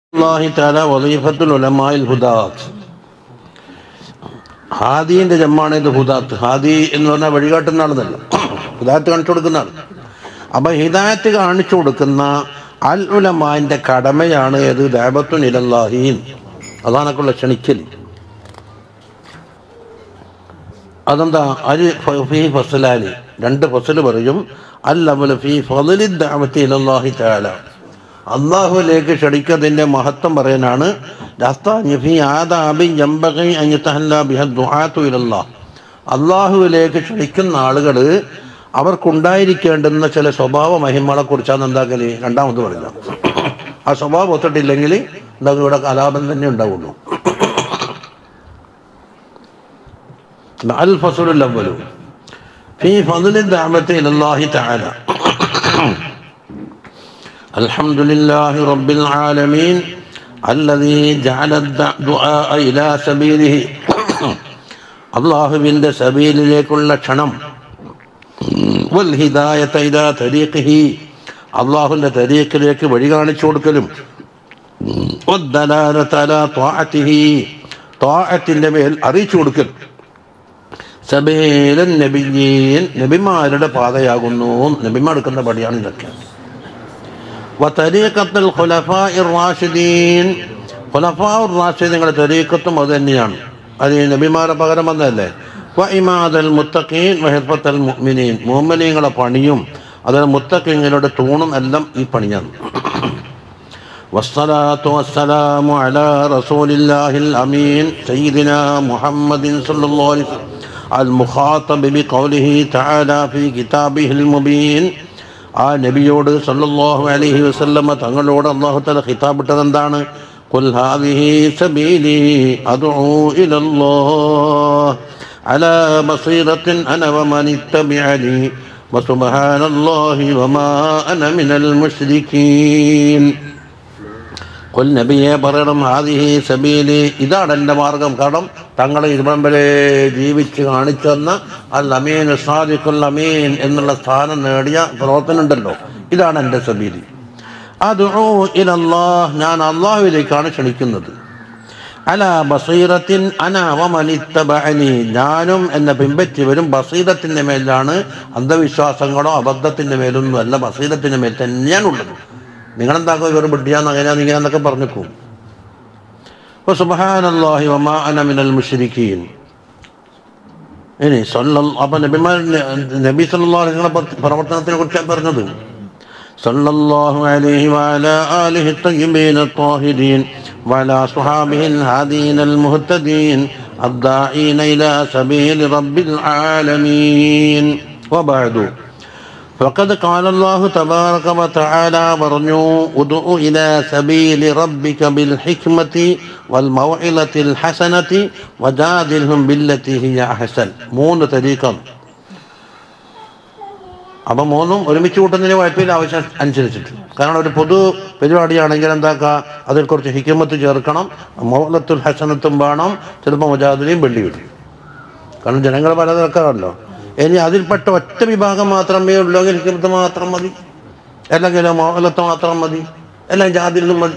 അള്ളാഹി താല വലീഫത്തുൽ ഉലമായിൽ ഹുദാത്ത് ഹാദീന്റെ ജമ്മാണ് ഇത് ഹുദാത്ത് ഹാദി എന്ന് പറഞ്ഞാൽ വഴികാട്ടുന്ന ആളെന്നല്ല ഹുദാത്ത് കാണിച്ചു കൊടുക്കുന്ന ആൾ അപ്പൊ ഹിദായത്ത് കാണിച്ചു കൊടുക്കുന്ന അൽ ഉലമാന്റെ കടമയാണ് ഏത് ദാബത്തുൻ ഇലല്ലാഹീൻ അതാണൊക്കെയുള്ള ക്ഷണിക്കൽ അതെന്താ അൽ ഫീ ഫസലാനി രണ്ട് ഫസൽ പറയും അൽ അവൽ ഫീ ഫലി ദാവത്തി ഇലല്ലാഹി തആല അള്ളാഹുവിലേക്ക് ക്ഷണിക്കതിൻ്റെ മഹത്വം പറയാനാണ് അള്ളാഹുവിലേക്ക് ക്ഷണിക്കുന്ന ആളുകൾ അവർക്കുണ്ടായിരിക്കേണ്ടുന്ന ചില സ്വഭാവ മഹിമകളെ കുറിച്ചാണ് എന്താക്കല് രണ്ടാമത് പറയുക ആ സ്വഭാവം ഒത്തിട്ടില്ലെങ്കിൽ എന്താ ഇവിടെ കലാപം തന്നെ ഉണ്ടാവുള്ളൂ അൽ ഫസുൽ അവലു ഫീ ഫضل الدعوة إلى الله تعالى الحمد لله رب العالمين الذي جعل الدعاء إلى سبيله അള്ളാഹുവിൻ്റെ സബീലിലേക്കുള്ള ക്ഷണം വൽഹിദായത ഇലാ തരീഖിഹി അള്ളാഹുവിൻ്റെ തരീഖിലേക്ക് വഴി കാണിച്ചു കൊടുക്കലും വദ്ദലാലത അലാ ത്വാഅത്തിഹി ത്വാഅത്തിൻ്റെ മേൽ അറിയിച്ചു കൊടുക്കൽ സബീലൻ നബിയീൻ നബിമാരുടെ പാതയാകുന്നു നബിമാർ എടുക്കുന്ന പടിയാണ് ഇതൊക്കെ വതരീഖത്തുൽ ഖുലഫാഇർ റാഷിദീൻ ഖുലഫാഉർ റാഷിദീങ്ങളുടെ തരീഖത്തും അത് തന്നെയാണ് അത് ഈ നബിമാരെ പകരം വന്നതല്ലേ വ ഇമാദൽ മുത്തഖീൻ വഹിഫത്തൽ മുഅ്മിനീൻ മുഅ്മിനീങ്ങളുടെ പണിയും അതിൽ മുത്തഖീങ്ങളുടെ തൂണും എല്ലാം ഈ പണിയാണ് والصلاة والسلام على رسول الله الأمين سيدنا محمد صلى الله عليه وسلم المخاطب بقوله تعالى في كتابه المبين ആ നബിയോട് സല്ലല്ലാഹു അലൈഹി വസല്ലമ തങ്ങളോട് അള്ളാഹു തല ഖിതാബിട്ടത് എന്താണ് ഖുൽ ഹാദിഹി സബീലി അദ്ഉ ഇലല്ലാഹ് അലാ ബസീറത്തിൻ അന വമൻ ഇത്തബിഅനി വസുബ്ഹാനല്ലാഹി വമാ അന മിനൽ മുശ്രിക്കീൻ കൊൽ നബിയെ പറയണം ഹാദിഹി സബീലി ഇതാണ് എൻ്റെ മാർഗം കാരണം തങ്ങളെ ഇതുവരെ വരെ ജീവിച്ച് കാണിച്ചെന്ന അൽ അമീൻ സാദിഖുൽ അമീൻ എന്നുള്ള സ്ഥാനം നേടിയ പ്രവർത്തനം ഉണ്ടല്ലോ ഇതാണ് എൻ്റെ സബീലി അത് ഇലല്ലാഹ് ഞാൻ അള്ളാഹുവിലേക്കാണ് ക്ഷണിക്കുന്നത് അല ബസീറത്തിൻ അനാവമനിത്തബഅനി ഞാനും എന്നെ പിൻപറ്റിയവരും ബസീറത്തിൻ്റെ മേലാണ് അന്ധവിശ്വാസങ്ങളോ അബദ്ധത്തിൻ്റെ മേലൊന്നും അല്ല ബസീറത്തിൻ്റെ മേൽ തന്നെയാണുള്ളത് നിങ്ങളെന്താക്കും ഇവർ ബിഡ്ഡിയാന്ന് അങ്ങനെയാന്ന് ഇങ്ങനെയാന്നൊക്കെ പറഞ്ഞേക്കും അപ്പോൾ സുബഹാനല്ലാഹി വമാ അന മിനൽ മുശ്രിക്കീൻ ഇനി സല്ല അപ്പം നബിമാർ നബി സല്ലല്ലാഹു അലൈഹി വസല്ലം പ്രവർത്തനത്തിനെ കുറിച്ചാണ് പറഞ്ഞത് സല്ലല്ലാഹു അലൈഹി വഅലാ ആലിഹി الطيبين الطاهرين وعلى أصحابه الهادين المهتدين الداعين إلى سبيل رب العالمين وبعد فقد قال الله تبارك وتعالى പറഞ്ഞു ادع إلى سبيل ربك بالحكمة والموعظة الحسنة وجادلهم بالتي هي أحسن മൂന്ന് തരീക്കം അപ്പം മൂന്നും ഒരുമിച്ച് കൂട്ടുന്നതിന് കുഴപ്പമില്ല ആവശ്യം അനുസരിച്ചിട്ട് കാരണം ഒരു പൊതു പരിപാടിയാണെങ്കിൽ എന്താക്കുക അതിൽ കുറച്ച് ഹിക്കമത്ത് ചേർക്കണം മൗലത്തുൽ ഹസനത്തും വേണം ചിലപ്പോൾ മുജാദിനെയും വെള്ളി വിടും കാരണം ജനങ്ങൾ പല നിരക്കാറല്ലോ ഇനി അതിൽപ്പെട്ട ഒറ്റ വിഭാഗം മാത്രമേ ഉള്ളെങ്കിൽ ഹിക്കമത്ത് മാത്രം മതി അല്ലെങ്കിൽ മൗലത്ത് മാത്രം മതി എല്ലാം ജാതിലും മതി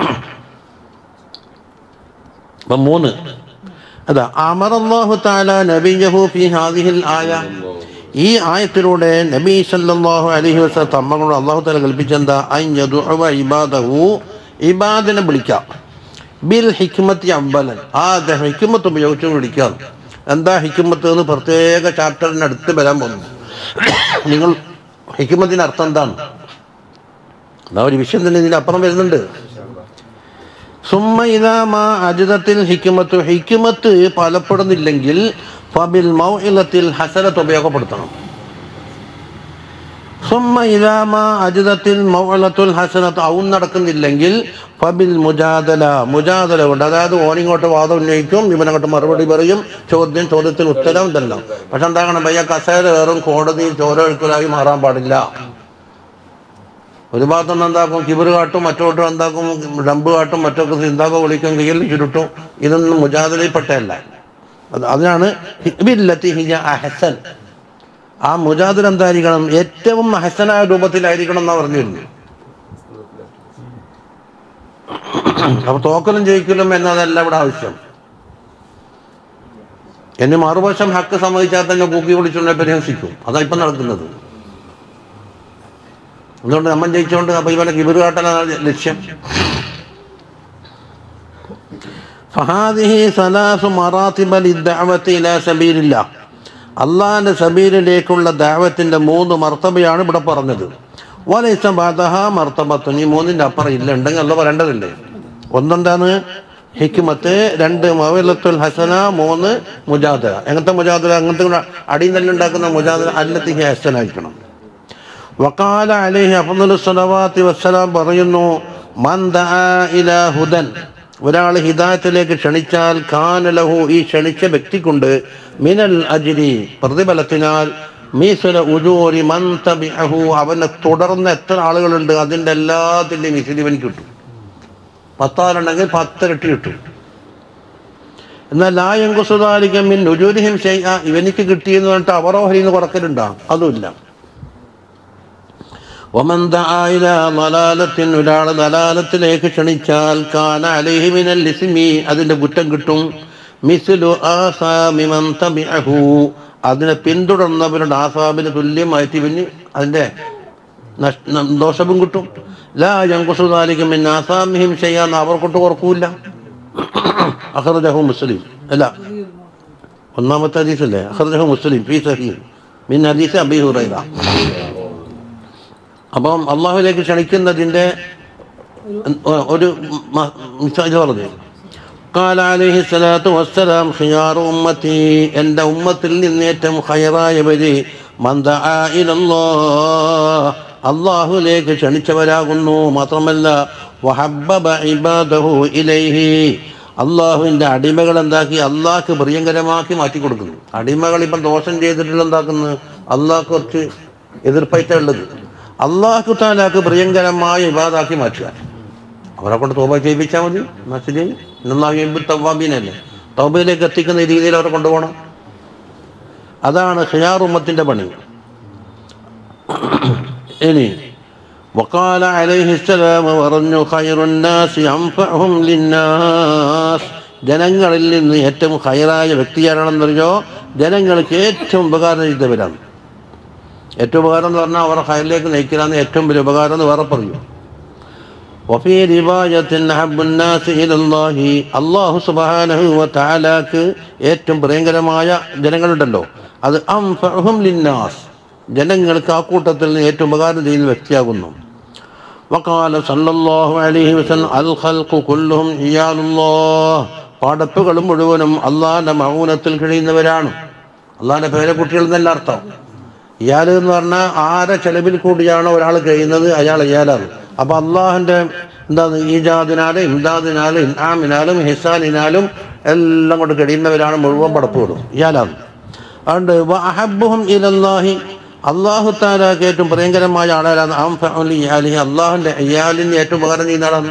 അപ്പം മൂന്ന് അതാ അമറല്ലാഹു താല നബിയഹു ഫി ഹാദിഹിൽ ആയ ഈ ആയത്തിലൂടെ നബി സല്ലല്ലാഹു അലൈഹി വസല്ലം തമ്മകളോട് അള്ളാഹു താല കൽപ്പിച്ചെന്താ അയ്യദുഅ ഇബാദഹു ഇബാദിനെ വിളിക്കാം ബിൽ ഹിക്മത്തി അമ്പലൻ ആ ഹിക്മത്ത് ഉപയോഗിച്ച് വിളിക്കാം എന്താ ഹിക്മത്ത് എന്ന് പ്രത്യേക ചാപ്റ്ററിന് അടുത്ത് വരാൻ പോകുന്നു നിങ്ങൾ ഹിക്മത്തിൻ്റെ അർത്ഥം എന്താണ് അതാ ഒരു വിഷയം തന്നെ ഇതിൻ്റെ അപ്പുറം വരുന്നുണ്ട് സുമ്മ ഇതാമ അജിതത്തിൽ ഹിക്കുമത്ത് ഹിക്കുമത്ത് ഫലപ്പെടുന്നില്ലെങ്കിൽ ഫബിൽ മൗഇലത്തിൽ ഹസനത്ത് ഉപയോഗപ്പെടുത്തണം സുമ്മ ഇതാമ അജിതത്തിൽ മൗലത്തുൽ ഹസനത്ത് ഔൻ നടക്കുന്നില്ലെങ്കിൽ ഫബിൽ മുജാദല മുജാദല കൊണ്ട് അതായത് ഓനിങ്ങോട്ട് വാദം ഉന്നയിക്കും ഇവനങ്ങോട്ട് മറുപടി പറയും ചോദ്യം ചോദ്യത്തിന് ഉത്തരം ഇതല്ല പക്ഷെ എന്താകണം ഭയ്യ കസേര കയറും കോടതിയിൽ ചോരൊഴുക്കലായി മാറാൻ പാടില്ല ഒരു ഭാഗത്തുനിന്ന് എന്താക്കും കിബറ് കാട്ടും മറ്റോട്ടും എന്താക്കും ഡമ്പ് കാട്ടും മറ്റൊക്കെ സിന്താക്കോ വിളിക്കും കയ്യിൽ ചുരുട്ടും ഇതൊന്നും മുജാദിലയിൽപ്പെട്ടതല്ല അത് അതിനാണ് ഹിബില്ലത്തി ഹിജ അഹസൻ ആ മുജാദിൽ എന്തായിരിക്കണം ഏറ്റവും അഹസനായ രൂപത്തിലായിരിക്കണം എന്നാ പറഞ്ഞിരുന്നു അപ്പൊ തോക്കലും ജയിക്കലും എന്നതല്ല ഇവിടെ ആവശ്യം എന്നെ മറുവശം ഹക്ക് സമ്മതിച്ചാൽ തന്നെ കൂക്കി വിളിച്ചുകൊണ്ട് പരിഹസിക്കും അതാ ഇപ്പം നടക്കുന്നത് അതുകൊണ്ട് നമ്മൾ ജയിച്ചുകൊണ്ട് അപ്പൊ ഇവനെ കിബിറ് കാട്ടാനാണ് ലക്ഷ്യം ഫഹാദിഹി സലാസു മറാത്തിബ ലിദ്ദഅവത്തി ഇലാ സബീലില്ല അള്ളാഹിന്റെ സബീലിലേക്കുള്ള ദാവത്തിന്റെ മൂന്ന് മർത്തബയാണ് ഇവിടെ പറഞ്ഞത് വലൈസ ബാദഹ മർത്തബത്തുൻ ഈ മൂന്നിന്റെ അപ്പുറം ഇല്ല ഉണ്ടെങ്കിൽ അല്ല പറയേണ്ടതില്ലേ ഒന്നെന്താണ് ഹിക്മത്ത് രണ്ട് മവലത്തുൽ ഹസന മൂന്ന് മുജാദ എങ്ങനത്തെ മുജാദ അങ്ങനത്തെ കൂടെ അടിയും തല്ലുണ്ടാക്കുന്ന മുജാദ അല്ലത്തി ഹസനായിരിക്കണം വക്കാല അലൈഹി അഫ്ദലു സ്വലവാത്തി വസ്സലാം പറയുന്നു മൻ ദആ ഇലാ ഹുദൻ ഒരാൾ ഹിദായത്തിലേക്ക് ക്ഷണിച്ചാൽ കാനലഹു ഈ ക്ഷണിച്ച വ്യക്തിക്കുണ്ട് മിനൽ അജിരി പ്രതിഫലത്തിനാൽ മീസുല ഉജൂരി മൻ തബിഅഹു അവനെ തുടർന്ന് എത്ര ആളുകളുണ്ട് അതിൻ്റെ എല്ലാത്തിൻ്റെയും മിസിൽ ഇവൻ കിട്ടും പത്താളുണ്ടെങ്കിൽ പത്തിരട്ടി കിട്ടും എന്നാൽ ലായങ്കുസുതാലിക്കം മിൻ ഉജൂരിഹിം ചെയ്യ ഇവനിക്ക് കിട്ടിയെന്ന് പറഞ്ഞിട്ട് അവറോഹരിന്ന് കുറക്കലുണ്ടാ അതുമില്ല ഒമൻ ദആഇല ദലാലത്തിൻ ഒരാൾ ദലാലത്തിലേക്ക് ക്ഷണിച്ചാൽ കാന അലൈഹി മിനൽ ഇസ്മി അതിന്റെ കുറ്റം കിട്ടും മിസ്ലു ആസാമി മൻ തബിഅഹു അതിനെ പിന്തുടർന്നവരുടെ ആസാബിന് തുല്യമായിട്ട് ഇവന് അതിന്റെ നഷ്- ന- ദോഷവും കിട്ടും ലാ യങ്കുസുദാലിക്കും മിൻ ആസാമിഹിം ചെയ്യാന്ന് അവർക്കൊട്ട് ഓർക്കൂല അഖറജഹു മുസ്ലിം അല്ല ഒന്നാമത്തെ ഹദീസല്ലേ അഖറജഹു മുസ്ലിം ഫീ സഹീഹ് മിൻ ഹദീസ് അബീ ഹുറൈറ അപ്പം അള്ളാഹുലേക്ക് ക്ഷണിക്കുന്നതിൻ്റെ ഒരു മ- മിസാജ് പറഞ്ഞു قال عليه الصلاة والسلام خيار أمتي എൻ്റെ ഉമ്മത്തിൽ നിന്ന് ഏറ്റവും ഖയറായവര് من دعا إلى الله അള്ളാഹുലേക്ക് ക്ഷണിച്ചവരാകുന്നു മാത്രമല്ല വഹബ്ബബ ഇബാദഹു ഇലൈഹി അള്ളാഹുവിൻ്റെ അടിമകൾ എന്താക്കി അള്ളാഹ്ക്ക് പ്രിയങ്കരമാക്കി മാറ്റി കൊടുക്കുന്നു അടിമകൾ ഇപ്പം ദോഷം ചെയ്തിട്ടുള്ള എന്താക്കുന്നു അള്ളാഹ് കുറച്ച് എതിർപ്പായിട്ടാണ് ഉള്ളത് അള്ളാഹു താലാക്ക് പ്രിയങ്കരമായ ഇബാദാക്കി മാറ്റുക അവരെ കൊണ്ട് തോബ ചെയ്യിപ്പിച്ചാൽ മതി മസ്ജിദ് ഇന്നാഹു തവാബീനല്ലേ തൗബയിലേക്ക് എത്തിക്കുന്ന രീതിയിൽ അവരെ കൊണ്ടുപോകണം അതാണ് ഖിയാർ ഉമ്മത്തിന്റെ പണി ഇനി വക്കാല അലൈഹിസ്സലാം പറഞ്ഞു ഖൈറുന്നാസി അൻഫഅഹും ലിന്നാസ് ജനങ്ങളിൽ നിന്ന് ഏറ്റവും ഖൈറായ വ്യക്തിയാരാണെന്നറിയോ ജനങ്ങൾക്ക് ഏറ്റവും ഉപകാരം ചെയ്തവരാണ് ഏറ്റവും ഉപകാരം എന്ന് പറഞ്ഞാൽ അവരുടെ ഖൈറിലേക്ക് നയിക്കലാന്ന് ഏറ്റവും വലിയ ഉപകാരം എന്ന് വേറെ പറയും وفي رواية أحب الناس إلى الله അള്ളാഹു സുബ്ഹാനഹു വ തആലാക്ക് ഏറ്റവും പ്രിയങ്കരമായ ജനങ്ങളുണ്ടല്ലോ അത് അംഫഅഹും ലിന്നാസ് ജനങ്ങൾക്ക് ആ കൂട്ടത്തിൽ നിന്ന് ഏറ്റവും ഉപകാരം ചെയ്യുന്ന വ്യക്തിയാകുന്നു وقال صلى الله عليه وسلم الخلق كلهم عيال الله പടപ്പുകൾ മുഴുവനും അള്ളാഹിന്റെ മൗനത്തിൽ കഴിയുന്നവരാണ് അള്ളാഹിന്റെ പേരെ കുട്ടികൾ എന്നല്ല അർത്ഥം ഇയാൾ എന്ന് പറഞ്ഞാൽ ആരെ ചെലവിൽ കൂടിയാണോ ഒരാൾ കഴിയുന്നത് അയാൾ ഇയാളാണ് അപ്പൊ അള്ളാഹിന്റെ എന്താണ് ഈജാദിനാലും ഇംദാദിനാലും ഇൻആമിനാലും ഹിസാനിനാലും എല്ലാം കൊണ്ട് കഴിയുന്നവരാണ് മുഴുവൻ പടപ്പുകളും ഇയാളാണ് അതുകൊണ്ട് വഅഹബ്ബുഹും ഇലല്ലാഹി അള്ളാഹു താലാക്ക് ഏറ്റവും പ്രിയങ്കരമായ ആളാണ് അംഫഅലി അള്ളാഹുന്റെ ഇയാലിന് ഏറ്റവും ഉപകാരം ചെയ്യുന്ന ആളാണ്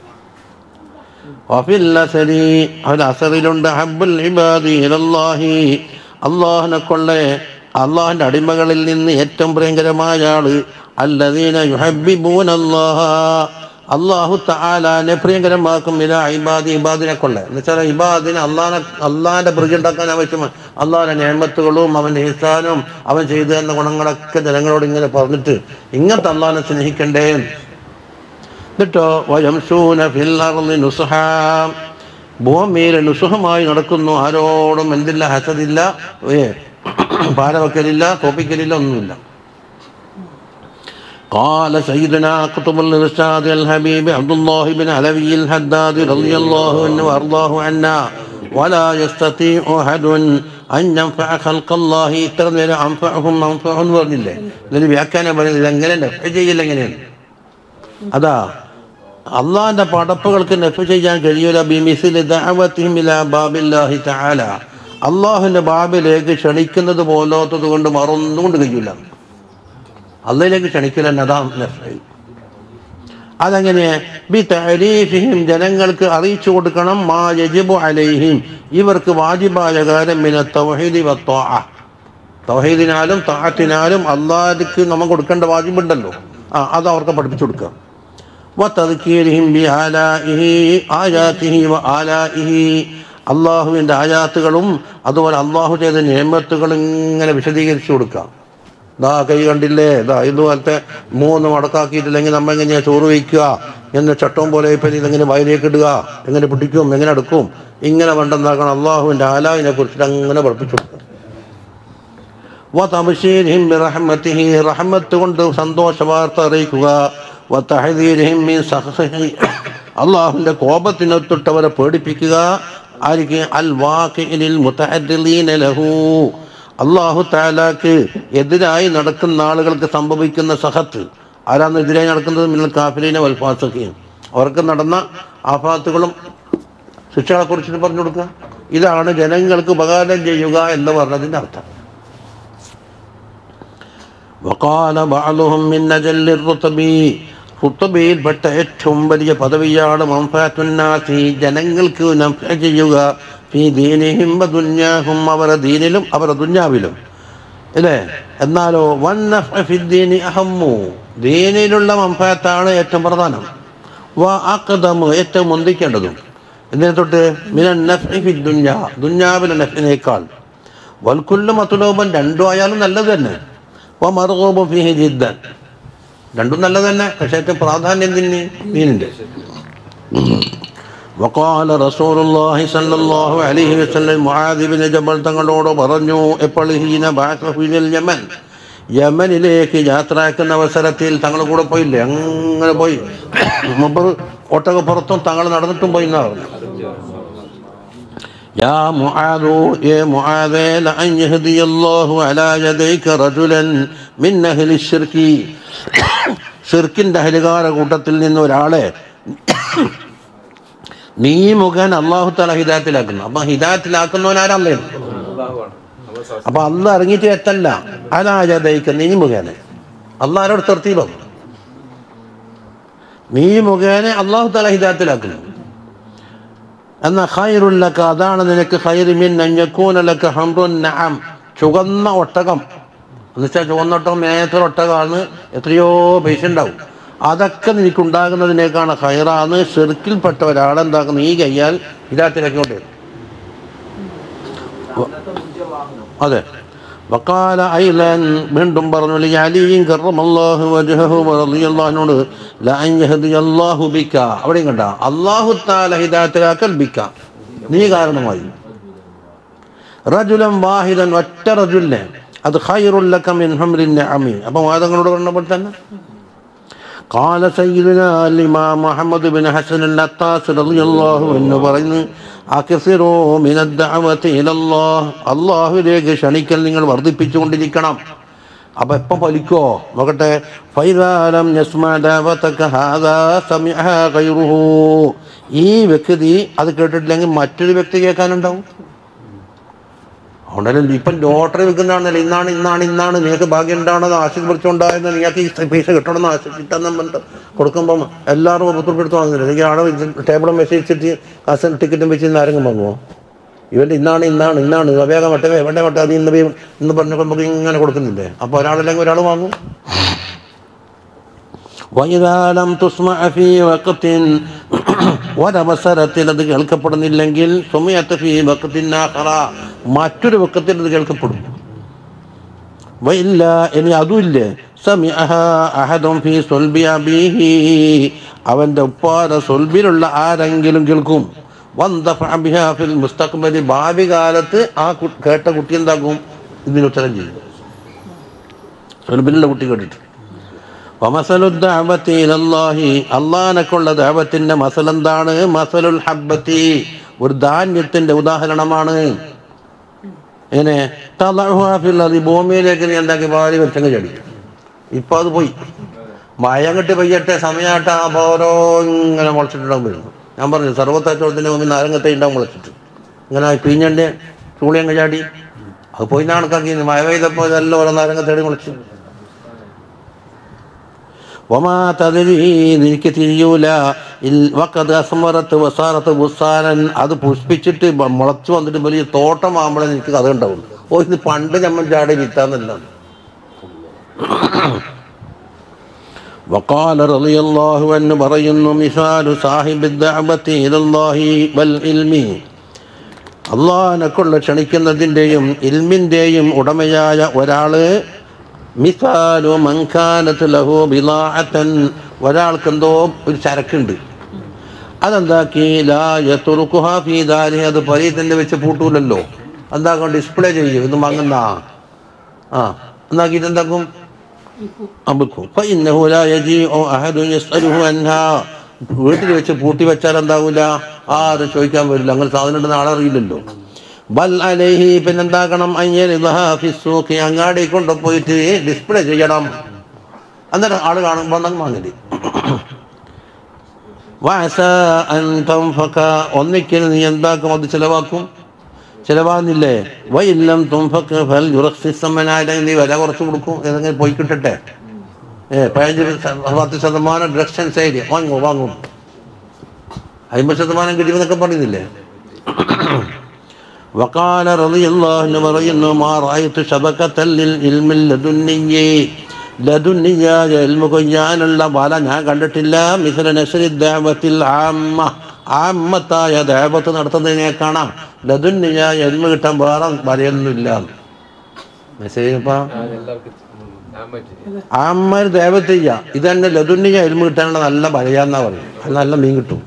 വഫിൽ അസരി ഒരു അസറിലുണ്ട് ഹബ്ബുൽ ഇബാദി ഇലല്ലാഹി അള്ളാഹിനെ കൊള്ളെ അള്ളാഹിന്റെ അടിമകളിൽ നിന്ന് ഏറ്റവും പ്രിയങ്കരമായ ആള് അല്ലദീന യുഹബ്ബിബൂന അല്ലാഹ അള്ളാഹു തആലാനെ പ്രിയങ്കരമാക്കും ഇല ഇബാദി ഇബാദിനെ കൊള്ളെ എന്ന് വെച്ചാൽ ഇബാദിനെ അള്ളാഹിനെ അള്ളാഹിന്റെ പ്രിയ ഉണ്ടാക്കാൻ ആവശ്യമാണ് അള്ളാഹിന്റെ നേമത്തുകളും അവന്റെ ഹിസാനും അവൻ ചെയ്തു തന്ന ഗുണങ്ങളൊക്കെ ജനങ്ങളോട് ഇങ്ങനെ പറഞ്ഞിട്ട് ഇങ്ങനത്തെ അള്ളാഹിനെ സ്നേഹിക്കണ്ടേ എന്നിട്ടോ വയംസൂന ഫിൽ അർളി നുസ്ഹ ഭൂമിയിൽ നുസുഹമായി നടക്കുന്നു ആരോടും എന്തില്ല ഹസദില്ല ഏ പാല വെക്കലില്ല തോപ്പിക്കലില്ല ഒന്നുമില്ല قال سيدنا قطب الإرشاد الحبيب عبد الله بن علوي الحداد رضي الله عنه وأرضاه عنا ولا يستطيع أحد أن ينفع خلق الله ഇത്ര നേരം അൻഫഅഹും അൻഫഅഹും എന്ന് പറഞ്ഞില്ലേ ഇതിന് വ്യാഖ്യാനം പറയുന്നത് ഇതെങ്ങനെ നെഫ് ചെയ്യില്ല എങ്ങനെയാണ് അതാ അള്ളാഹിന്റെ പടപ്പുകൾക്ക് നെഫ് ചെയ്യാൻ കഴിയൂല ബിമിസിൽ ദഅവത്തിഹിം ഇലാ ബാബില്ലാഹി തആല അള്ളാഹുവിന്റെ ബാബിലേക്ക് ക്ഷണിക്കുന്നത് പോലാത്തത് കൊണ്ട് മറൊന്നും കൊണ്ട് കഴിയൂല അള്ളയിലേക്ക് ക്ഷണിക്കൽ അതാ നെഫ് അതെങ്ങനെ ബി തരീഫിഹിം ജനങ്ങൾക്ക് അറിയിച്ചു കൊടുക്കണം മാ യജിബു അലൈഹിം ഇവർക്ക് വാജിബായ കാര്യം മിന തൗഹീദി വത്വാഅ തൗഹീദിനാലും താത്തിനാലും അള്ളാഹിക്ക് നമുക്ക് കൊടുക്കേണ്ട വാജിബുണ്ടല്ലോ ആ അത് അവർക്ക് പഠിപ്പിച്ചു കൊടുക്കുക وتذكيرهم بآلائه آياته وآلائه അള്ളാഹുവിൻ്റെ ആയാത്തുകളും അതുപോലെ അള്ളാഹു ചെയ്ത നിയമത്തുകളും ഇങ്ങനെ വിശദീകരിച്ചു കൊടുക്കാം ദാ കൈ കണ്ടില്ലേ ദാ ഇതുപോലത്തെ മൂന്ന് മടക്കാക്കിയിട്ടില്ലെങ്കിൽ നമ്മൾ എങ്ങനെയാ ചോറ് വയ്ക്കുക എന്ന് ചട്ടവും പോലെ ഇപ്പം ഇതെങ്ങനെ വയലേക്ക് ഇടുക എങ്ങനെ പിടിക്കും എങ്ങനെ എടുക്കും ഇങ്ങനെ വേണ്ടെന്നാക്കണം അള്ളാഹുവിൻ്റെ ആലാവിനെ കുറിച്ചിട്ട് അങ്ങനെ പഠിപ്പിച്ചു കൊടുക്കും وتبشيرهم برحمته رحمة കൊണ്ട് സന്തോഷ വാർത്ത അറിയിക്കുക وتحذيرهم من سخطه അള്ളാഹുവിൻ്റെ കോപത്തിനെ തൊട്ടവരെ പേടിപ്പിക്കുക ആർക്ക് അൽ വാക്കിലിൽ മുത്തഹദ്ദീന ലഹു അള്ളാഹു താലാക്ക് എതിരായി നടക്കുന്ന ആളുകൾക്ക് സംഭവിക്കുന്ന സഹത്ത് ആരാണ് എതിരായി നടക്കുന്നത് മിന്നൽ കാഫിലിനെ വൽഫാസൊക്കെയും അവർക്ക് നടന്ന ആഫാത്തുകളും ശിക്ഷകളെ കുറിച്ചിട്ട് പറഞ്ഞു കൊടുക്കുക ഇതാണ് ജനങ്ങൾക്ക് ഉപകാരം ചെയ്യുക എന്ന് പറഞ്ഞതിൻ്റെ അർത്ഥം وقال بعضهم من نجل الرتب റുത്തബയിൽപ്പെട്ട ഏറ്റവും വലിയ പദവിയാണ് മംഫാത്തുന്നാസി ജനങ്ങൾക്ക് നഫ്അ ചെയ്യുക ഫീ ദീനിഹിം വദുന്യാഹും അവരുടെ ദീനിലും അവരുടെ ദുന്യാവിലും അല്ലേ എന്നാലോ വൻ നഫ്അ ഫിദ്ദീനി അഹമ്മു ദീനിലുള്ള മംഫാത്താണ് ഏറ്റവും പ്രധാനം വ അഖദമു ഏറ്റവും മുന്തിക്കേണ്ടതും ഇതിനെ തൊട്ട് മിനൻ നഫ്ഇ ഫി ദുന്യാ ദുന്യാവിലെ നഫ്ഇനേക്കാൾ വൽക്കുല്ല് മത്തുലോബൻ രണ്ടും ആയാലും നല്ലത് തന്നെ വ മർഗൂബു ഫീഹി ജിദ്ദൻ രണ്ടും നല്ലത് തന്നെ പക്ഷേ ഏറ്റവും പ്രാധാന്യം തന്നെ മീനിൻ്റെ وقال رسول الله صلى الله عليه وسلم معاذ بن ജബൽ തങ്ങളോട് പറഞ്ഞു എപ്പോൾ ഹീന ബാസഫിൽ യമൻ യമനിലേക്ക് യാത്രയാക്കുന്ന അവസരത്തിൽ തങ്ങൾ കൂടെ പോയില്ലേ അങ്ങനെ പോയി മുമ്പ് ഒട്ടകപ്പുറത്തും തങ്ങൾ നടന്നിട്ടും പോയി എന്നാ പറഞ്ഞു يا معاذ يا معاذ لأن يهدي الله على يديك رجلا من أهل الشرك ഷിർക്കിൻ്റെ അഹലുകാര കൂട്ടത്തിൽ നിന്ന് ഒരാളെ നീ മുഖേന അള്ളാഹു തല ഹിദായത്തിലാക്കുന്നു അപ്പൊ ഹിദായത്തിലാക്കുന്നവനാരല്ലേ അപ്പൊ അല്ല ഇറങ്ങിയിട്ട് എത്തല്ല അലാജതയ്ക്ക് നീ മുഖേന അള്ളാഹരോട് തർത്തീപം നീ മുഖേന അള്ളാഹു തല ഹിദായത്തിലാക്കുന്നു എന്ന ഖൈറുല്ലക്ക അതാണ് നിനക്ക് ഖൈറുമിൻ അഞ്ഞക്കൂനലക്ക ഹംറുൻ നഅം ചുവന്ന ഒട്ടകം എന്നുവെച്ചാൽ ചുവന്ന ഒട്ടകം മേത്തൊരു ഒട്ടകമാണ് എത്രയോ പൈസ ഉണ്ടാവും അതൊക്കെ നിനക്കുണ്ടാകുന്നതിനേക്കാണ് ഹൈറാന്ന് ഷെർക്കിൽപ്പെട്ട ഒരാളെന്താക്കുന്നു ഈ കയ്യാൽ ഇതാത്തിലേക്ക് കൊണ്ടുവരും അതെ വക്കാല ഐലൻ വീണ്ടും പറഞ്ഞു ലി അലിയും കറമല്ലാഹു വജ്ഹഹു റളിയല്ലാഹുനോട് ലഅൻ യഹ്ദിയല്ലാഹു ബിക അവിടെയും കണ്ട അല്ലാഹു തആല ഹിദായത്തിലാക്കൽ ബിക നീ കാരണമായി റജുലൻ വാഹിദൻ ഒറ്റ റജുലിനെ അത് ഖൈറുൽ ലക മിൻ ഹംറിൻ നഅമി അപ്പോൾ വാദങ്ങളോട് പറഞ്ഞപ്പോൾ തന്നെ قال سيدنا الإمام محمد بن حسن النطاس رضي الله عنه പറയുന്നു അക്സിറോ മിന ദഅവതി ഇലല്ലാഹ് അല്ലാഹുവിലേക്ക് ക്ഷണിക്കൽ നിങ്ങൾ വർദ്ധിപ്പിച്ചുകൊണ്ടിരിക്കണം അപ്പൊ എപ്പം ഫലിക്കോ നോക്കട്ടെ ഫൈദാലം യസ്മഅ ദഅവതക ഹാദാ സമിഅഹ ഗൈറുഹു ഈ വ്യക്തി അത് കേട്ടിട്ടില്ലെങ്കിൽ മറ്റൊരു വ്യക്തി കേൾക്കാനുണ്ടാവും അതുകൊണ്ടല്ലേ ഇപ്പം ലോട്ടറി വെക്കുന്നതാണല്ലോ ഇന്നാണ് ഇന്നാണ് ഇന്നാണ് നിനക്ക് ഭാഗ്യം ഉണ്ടാവണമെന്ന് ആശീർവദിച്ചുണ്ടായെന്ന് നിങ്ങൾക്ക് ഈ പൈസ കിട്ടണമെന്ന് ആശിച്ചിട്ടെന്നും പറഞ്ഞിട്ട് കൊടുക്കുമ്പം എല്ലാവരും പത്തുപ്പെടുത്തു വാങ്ങുന്നില്ല അല്ലെങ്കിൽ ആടെ ടേബിളും വെച്ചിട്ട് കാശ് ടിക്കറ്റും വെച്ച് ഇന്ന് ആരെങ്കിലും വാങ്ങുമോ ഇവൻ്റെ ഇന്നാണ് ഇന്നാണ് ഇന്നാണ് വേഗം വട്ടെ എവിടെ വട്ടെ അത് ഇന്ന് പോയി എന്ന് പറഞ്ഞപ്പോൾ നമുക്ക് ഇങ്ങനെ കൊടുക്കുന്നില്ലേ അപ്പോൾ ഒരാളല്ലെങ്കിൽ ഒരാൾ വാങ്ങും വൈതാലം തുസ്മ ഫീ വഖത്തിൻ ഒരവസരത്തിൽ അത് കേൾക്കപ്പെടുന്നില്ലെങ്കിൽ സുമയത്ത് ഫീ വഖത്തിൻ ആഖറ മറ്റൊരു വക്കത്തിൽ അത് കേൾക്കപ്പെടും വയില്ല ഇനി അതുമില്ലേ സമിഅഹ അഹദും ഫീ സുൽബി അബീഹി അവൻ്റെ ഉപ്പാര സുൽബിലുള്ള ആരെങ്കിലും കേൾക്കും വന്ദഫഅ ബിഹാ ഫിൽ മുസ്തഖ്ബലി ഭാവി കാലത്ത് ആ കു- കേട്ട കുട്ടി എന്താക്കും ഇതിന് ഉത്തരം ചെയ്യും സുൽബിലുള്ള കുട്ടി കേട്ടിട്ട് വമസലു ദഅവത്തി ഇലല്ലാഹി അള്ളാഹനക്കുള്ള ദഅവത്തിന്റെ മസൽ എന്താണ് മസലുൽ ഹബ്ബത്തി ഒരു ധാന്യത്തിന്റെ ഉദാഹരണമാണ് എങ്ങനെ തളഹുഹാ ഫിൽ അർദി ഭൂമിയിലേക്ക് നീ എന്താക്കി പാരി വെച്ചങ്ങ് ചടി ഇപ്പൊ അത് പോയി മഴ കെട്ടി പെയ്യട്ടെ സമയമായിട്ട് ആ പോരോ ഇങ്ങനെ മുളച്ചിട്ടുണ്ടാവും വരുന്നു ഞാൻ പറഞ്ഞു സർവത്താച്ചോളത്തിന്റെ മുമ്പിൽ നാരങ്ങത്തെ ഉണ്ടാവും മുളച്ചിട്ട് ഇങ്ങനെ പീഞ്ഞന്റെ ചൂളിയങ്ങ് ചാടി അത് പോയി കണക്കാക്കി മഴ പെയ്തപ്പോൾ ഇതെല്ലാം ഓരോ നാരങ്ങത്തേടി മുളച്ചു വമാ തദരി നിനക്ക് തിരിയൂല ഇൽ- വഖദ് അസ്മറത്ത് വസാറത്ത് ബുസാനൻ അത് പുഷ്പിച്ചിട്ട് ബ- മുളച്ചു വന്നിട്ട് വലിയ തോട്ടമാകുമ്പോഴേ എനിക്ക് കഥ ഉണ്ടാവും ഓ ഇത് പണ്ട് നമ്മൾ ചാടി വിത്താന്നല്ല وقال رضي الله عنه പറയുന്നു مثال صاحب الدعوة إلى الله والعلم അള്ളാഹിനെക്കുള്ള ക്ഷണിക്കുന്നതിൻ്റെയും ഇൽമിൻ്റെയും ഉടമയായ ഒരാള് മിസാലു മങ്കാനത്ത് ലഹു ബിലാഅത്തൻ ഒരാൾക്ക് എന്തോ ഒരു ചരക്കുണ്ട് അതെന്താക്കി ലാ യതുറുക്കുഹാ ഫീ ദാരി അത് പരീതന്റെ വെച്ച് പൂട്ടൂലല്ലോ എന്താക്കും ഡിസ്പ്ലേ ചെയ്യും ഇത് വാങ്ങുന്ന ആ എന്നാക്കിയിട്ട് എന്താക്കും അബുക്കും فإنه لا يجيء أحد يسأله عنها വീട്ടിൽ വെച്ച് പൂട്ടി വെച്ചാൽ എന്താവൂല ആരും ചോദിക്കാൻ വരില്ല അങ്ങനെ സാധനം ഉണ്ടെന്ന് ആളറിയില്ലല്ലോ ബൽ അലൈഹി പിന്നെന്താക്കണം അയ്യൂക്കി അങ്ങാടി കൊണ്ടുപോയിട്ട് ഡിസ്പ്ലേ ചെയ്യണം അന്നേരം ആള് കാണുമ്പോൾ എന്നാൽ വാങ്ങല് വാസ അൻതംഫക ഒന്നിക്കൽ നീ എന്താക്കും അത് ചിലവാക്കും ചിലവാകുന്നില്ലേ വൈല്ലം തുംഫക്ക് ഫൽ യുറക്സിസമ്മനായാലും നീ വില കുറച്ച് കൊടുക്കും ഏതെങ്കിലും പോയി കിട്ടട്ടെ ഏ പതിനഞ്ച് ശത- പത്ത് ശതമാനം ഡ്രക്ഷൻ സൈഡ് വാങ്ങും വാങ്ങും അമ്പത് ശതമാനം കിട്ടിയെന്നൊക്കെ പറയുന്നില്ലേ وقال رضي الله عنه പറയുന്നു ما رأيت شبكة للعلم اللدني ലദുന്നിയായ ഇൽമു കൊയ്യാനുള്ള വല ഞാൻ കണ്ടിട്ടില്ല മിഥല നസ്രി ദേവത്തിൽ ആമ്മ ആമ്മത്തായ ദേവത്ത് നടത്തുന്നതിനെ കാണാം ലദുന്നിയായ ഇൽമു കിട്ടാൻ വേറെ വലയൊന്നുമില്ല മെസ്സേജ് ഇപ്പം ആമ്മ ദേവത്ത് ചെയ്യാം ഇത് തന്നെ ലദുന്നിയ ഇൽമു കിട്ടാനുള്ള നല്ല വലയാന്നാ പറയും അത് നല്ല മീൻ കിട്ടും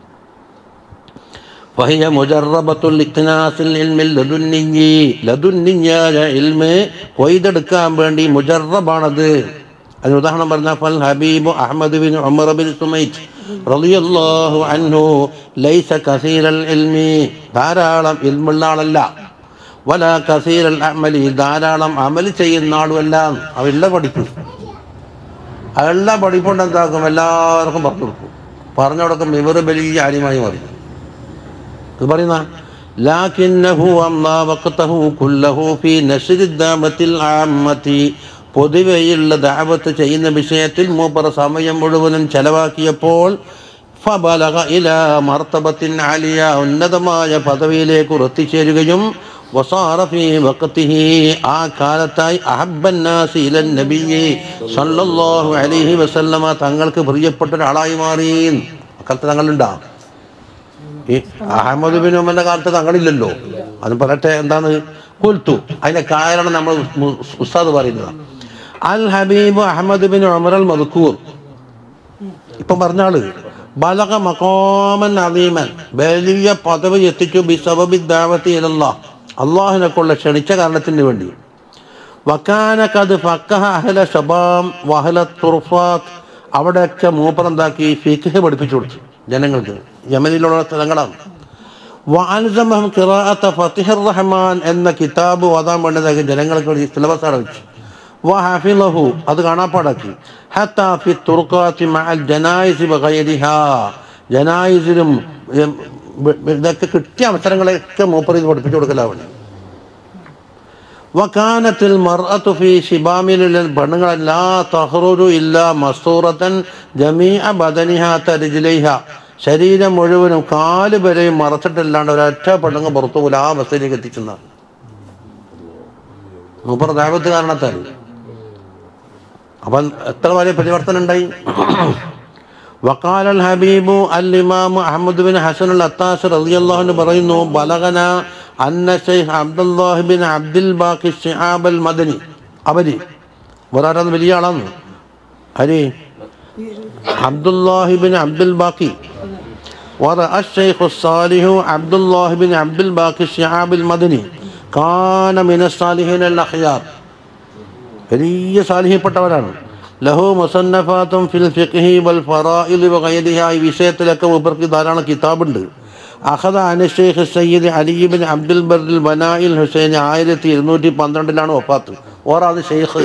فهي مجربة لاقتناص العلم اللدني ലദുന്നിയായ ഇൽമ് കൊയ്തെടുക്കാൻ വേണ്ടി മുജറബാണത് അതിന് ഉദാഹരണം പറഞ്ഞാൽ ഫൽ ഹബീബ് അഹമ്മദ് ബിൻ ഉമർ ബിൻ സുമൈറ്റ് റളിയല്ലാഹു അൻഹു ലൈസ കസീറൽ ഇൽമി ധാരാളം ഇൽമുള്ള ആളല്ല വല കസീറൽ അമലി ധാരാളം അമൽ ചെയ്യുന്ന ആളുമല്ല അവല്ല പഠിക്കും അതെല്ലാം പഠിപ്പുണ്ട് എന്താക്കും എല്ലാവർക്കും പറഞ്ഞു കൊടുക്കും പറഞ്ഞു കൊടുക്കും ഇവർ വലിയ ആര്യമായി മാറി ഇത് പറയുന്ന ലാക്കിന്നഹു അമ്മാ വഖതഹു കുല്ലഹു ഫീ നശ്രി ദാമത്തിൽ ആമ്മത്തി പൊതുവെയുള്ള ദാവത്ത് ചെയ്യുന്ന വിഷയത്തിൽ മൂപ്പർ സമയം മുഴുവനും ചെലവാക്കിയപ്പോൾ ഫബലഗ ഇലാ മർത്തബത്തിൻ ആലിയ ഉന്നതമായ പദവിയിലേക്ക് എത്തിച്ചേരുകയും വസാറ ഫീ വഖതിഹി ആ കാലത്തായി അഹബ്ബന്നാസി ഇലൻ നബിയ്യി സല്ലല്ലാഹു അലൈഹി വസല്ലമ തങ്ങൾക്ക് പ്രിയപ്പെട്ട ഒരാളായി മാറി അക്കാലത്ത് തങ്ങളുണ്ടാ ഈ അഹമ്മദ് ബിൻ ഉമറിന്റെ കാലത്ത് തങ്ങളില്ലല്ലോ അത് പറയട്ടെ എന്താണ് കുൽത്തു അതിന്റെ കാരണം നമ്മൾ മു- ഉസ്താദ് പറയുന്നതാണ് അൽ ഹബീബ് അഹമ്മദ് ബിൻ ഉമർ അൽ മദ്കൂർ ഇപ്പം പറഞ്ഞാള് ബലക മക്കോമൻ അദീമൻ വലിയ പദവി എത്തിച്ചു ബി സബബി ദാവത്തി ഇലല്ലാ അള്ളാഹിനെക്കുള്ള ക്ഷണിച്ച കാരണത്തിന് വേണ്ടി വക്കാന കത് ഫക്കഹ അഹല ഷബാം വഹല തുർഫാത്ത് അവിടെയൊക്കെ മൂപ്പർ എന്താക്കി ഫിഖ് പഠിപ്പിച്ചു കൊടുത്തു ജനങ്ങൾക്ക് യമനിലുള്ള സ്ഥലങ്ങളാണ് വാൽസമഹം ഖിറാഅത്ത ഫത്തിഹർ റഹ്മാൻ എന്ന കിതാബ് ഓതാൻ വേണ്ടതാക്കി ജനങ്ങൾക്ക് സിലബസ് അടച്ചു വഹഫിളഹു അത് കാണാപ്പാടാക്കി ഹത്താ ഫി തുർഖാത്തി മഅൽ ജനായിസി വഗൈരിഹാ ജനായിസിലും ഉം, ബ- ബ- ഇതൊക്കെ കിട്ടിയ അവസരങ്ങളെയൊക്കെ മൂപ്പർ ഇത് പഠിപ്പിച്ചു കൊടുക്കലാവണം വക്കാനത്തിൽ മർഅത്തു ഫി ഷിബാമിലുള്ള പെണ്ണുങ്ങളല്ല തഹ്റുരു ഇല്ല മസ്തൂറത്തൻ ജമീഅ ബദനിഹ തരിജിലൈഹ ശരീരം മുഴുവനും കാല് വരെയും മറച്ചിട്ടല്ലാണ്ട് ഒരൊറ്റ പെണ്ണുങ്ങ് പുറത്തു പോലും ആ അവസ്ഥയിലേക്ക് എത്തിച്ചെന്ന മൂപ്പർ ദാപത്ത് കാരണത്താൽ അപ്പം എത്ര വലിയ പരിവർത്തനം ഉണ്ടായി وقال الحبيب الإمام أحمد بن حسن الأطاس رضي الله عنه പറയുന്നു بلغنا أن شيخ عبد الله بن عبد الباقي الشعاب المدني അവര് വേറെ വലിയ ആളാണ് ആര് عبد الله بن عبد الباقي ورأى الشيخ الصالح عبد الله بن عبد الباقي الشعاب المدني كان من الصالحين الأخيار വലിയ സാലിഹ്യപ്പെട്ടവരാണ് ലഹു മുസന്നഫാത്തും ഫിൽ ഫിഖ്ഹി വൽ ഫറാഇൽ വഗൈരിഹ ഈ വിഷയത്തിലൊക്കെ മൂപ്പർക്ക് ധാരാളം കിതാബുണ്ട് അഹദ അനഷേഖ് സയ്യിദ് അലിബിൻ അബ്ദുൽ ബർദിൽ ബനായിൽ ഹുസൈൻ ആയിരത്തി ഇരുന്നൂറ്റി പന്ത്രണ്ടിലാണ് വഫാത്ത് ഓറാത് ഷെയ്ഖ്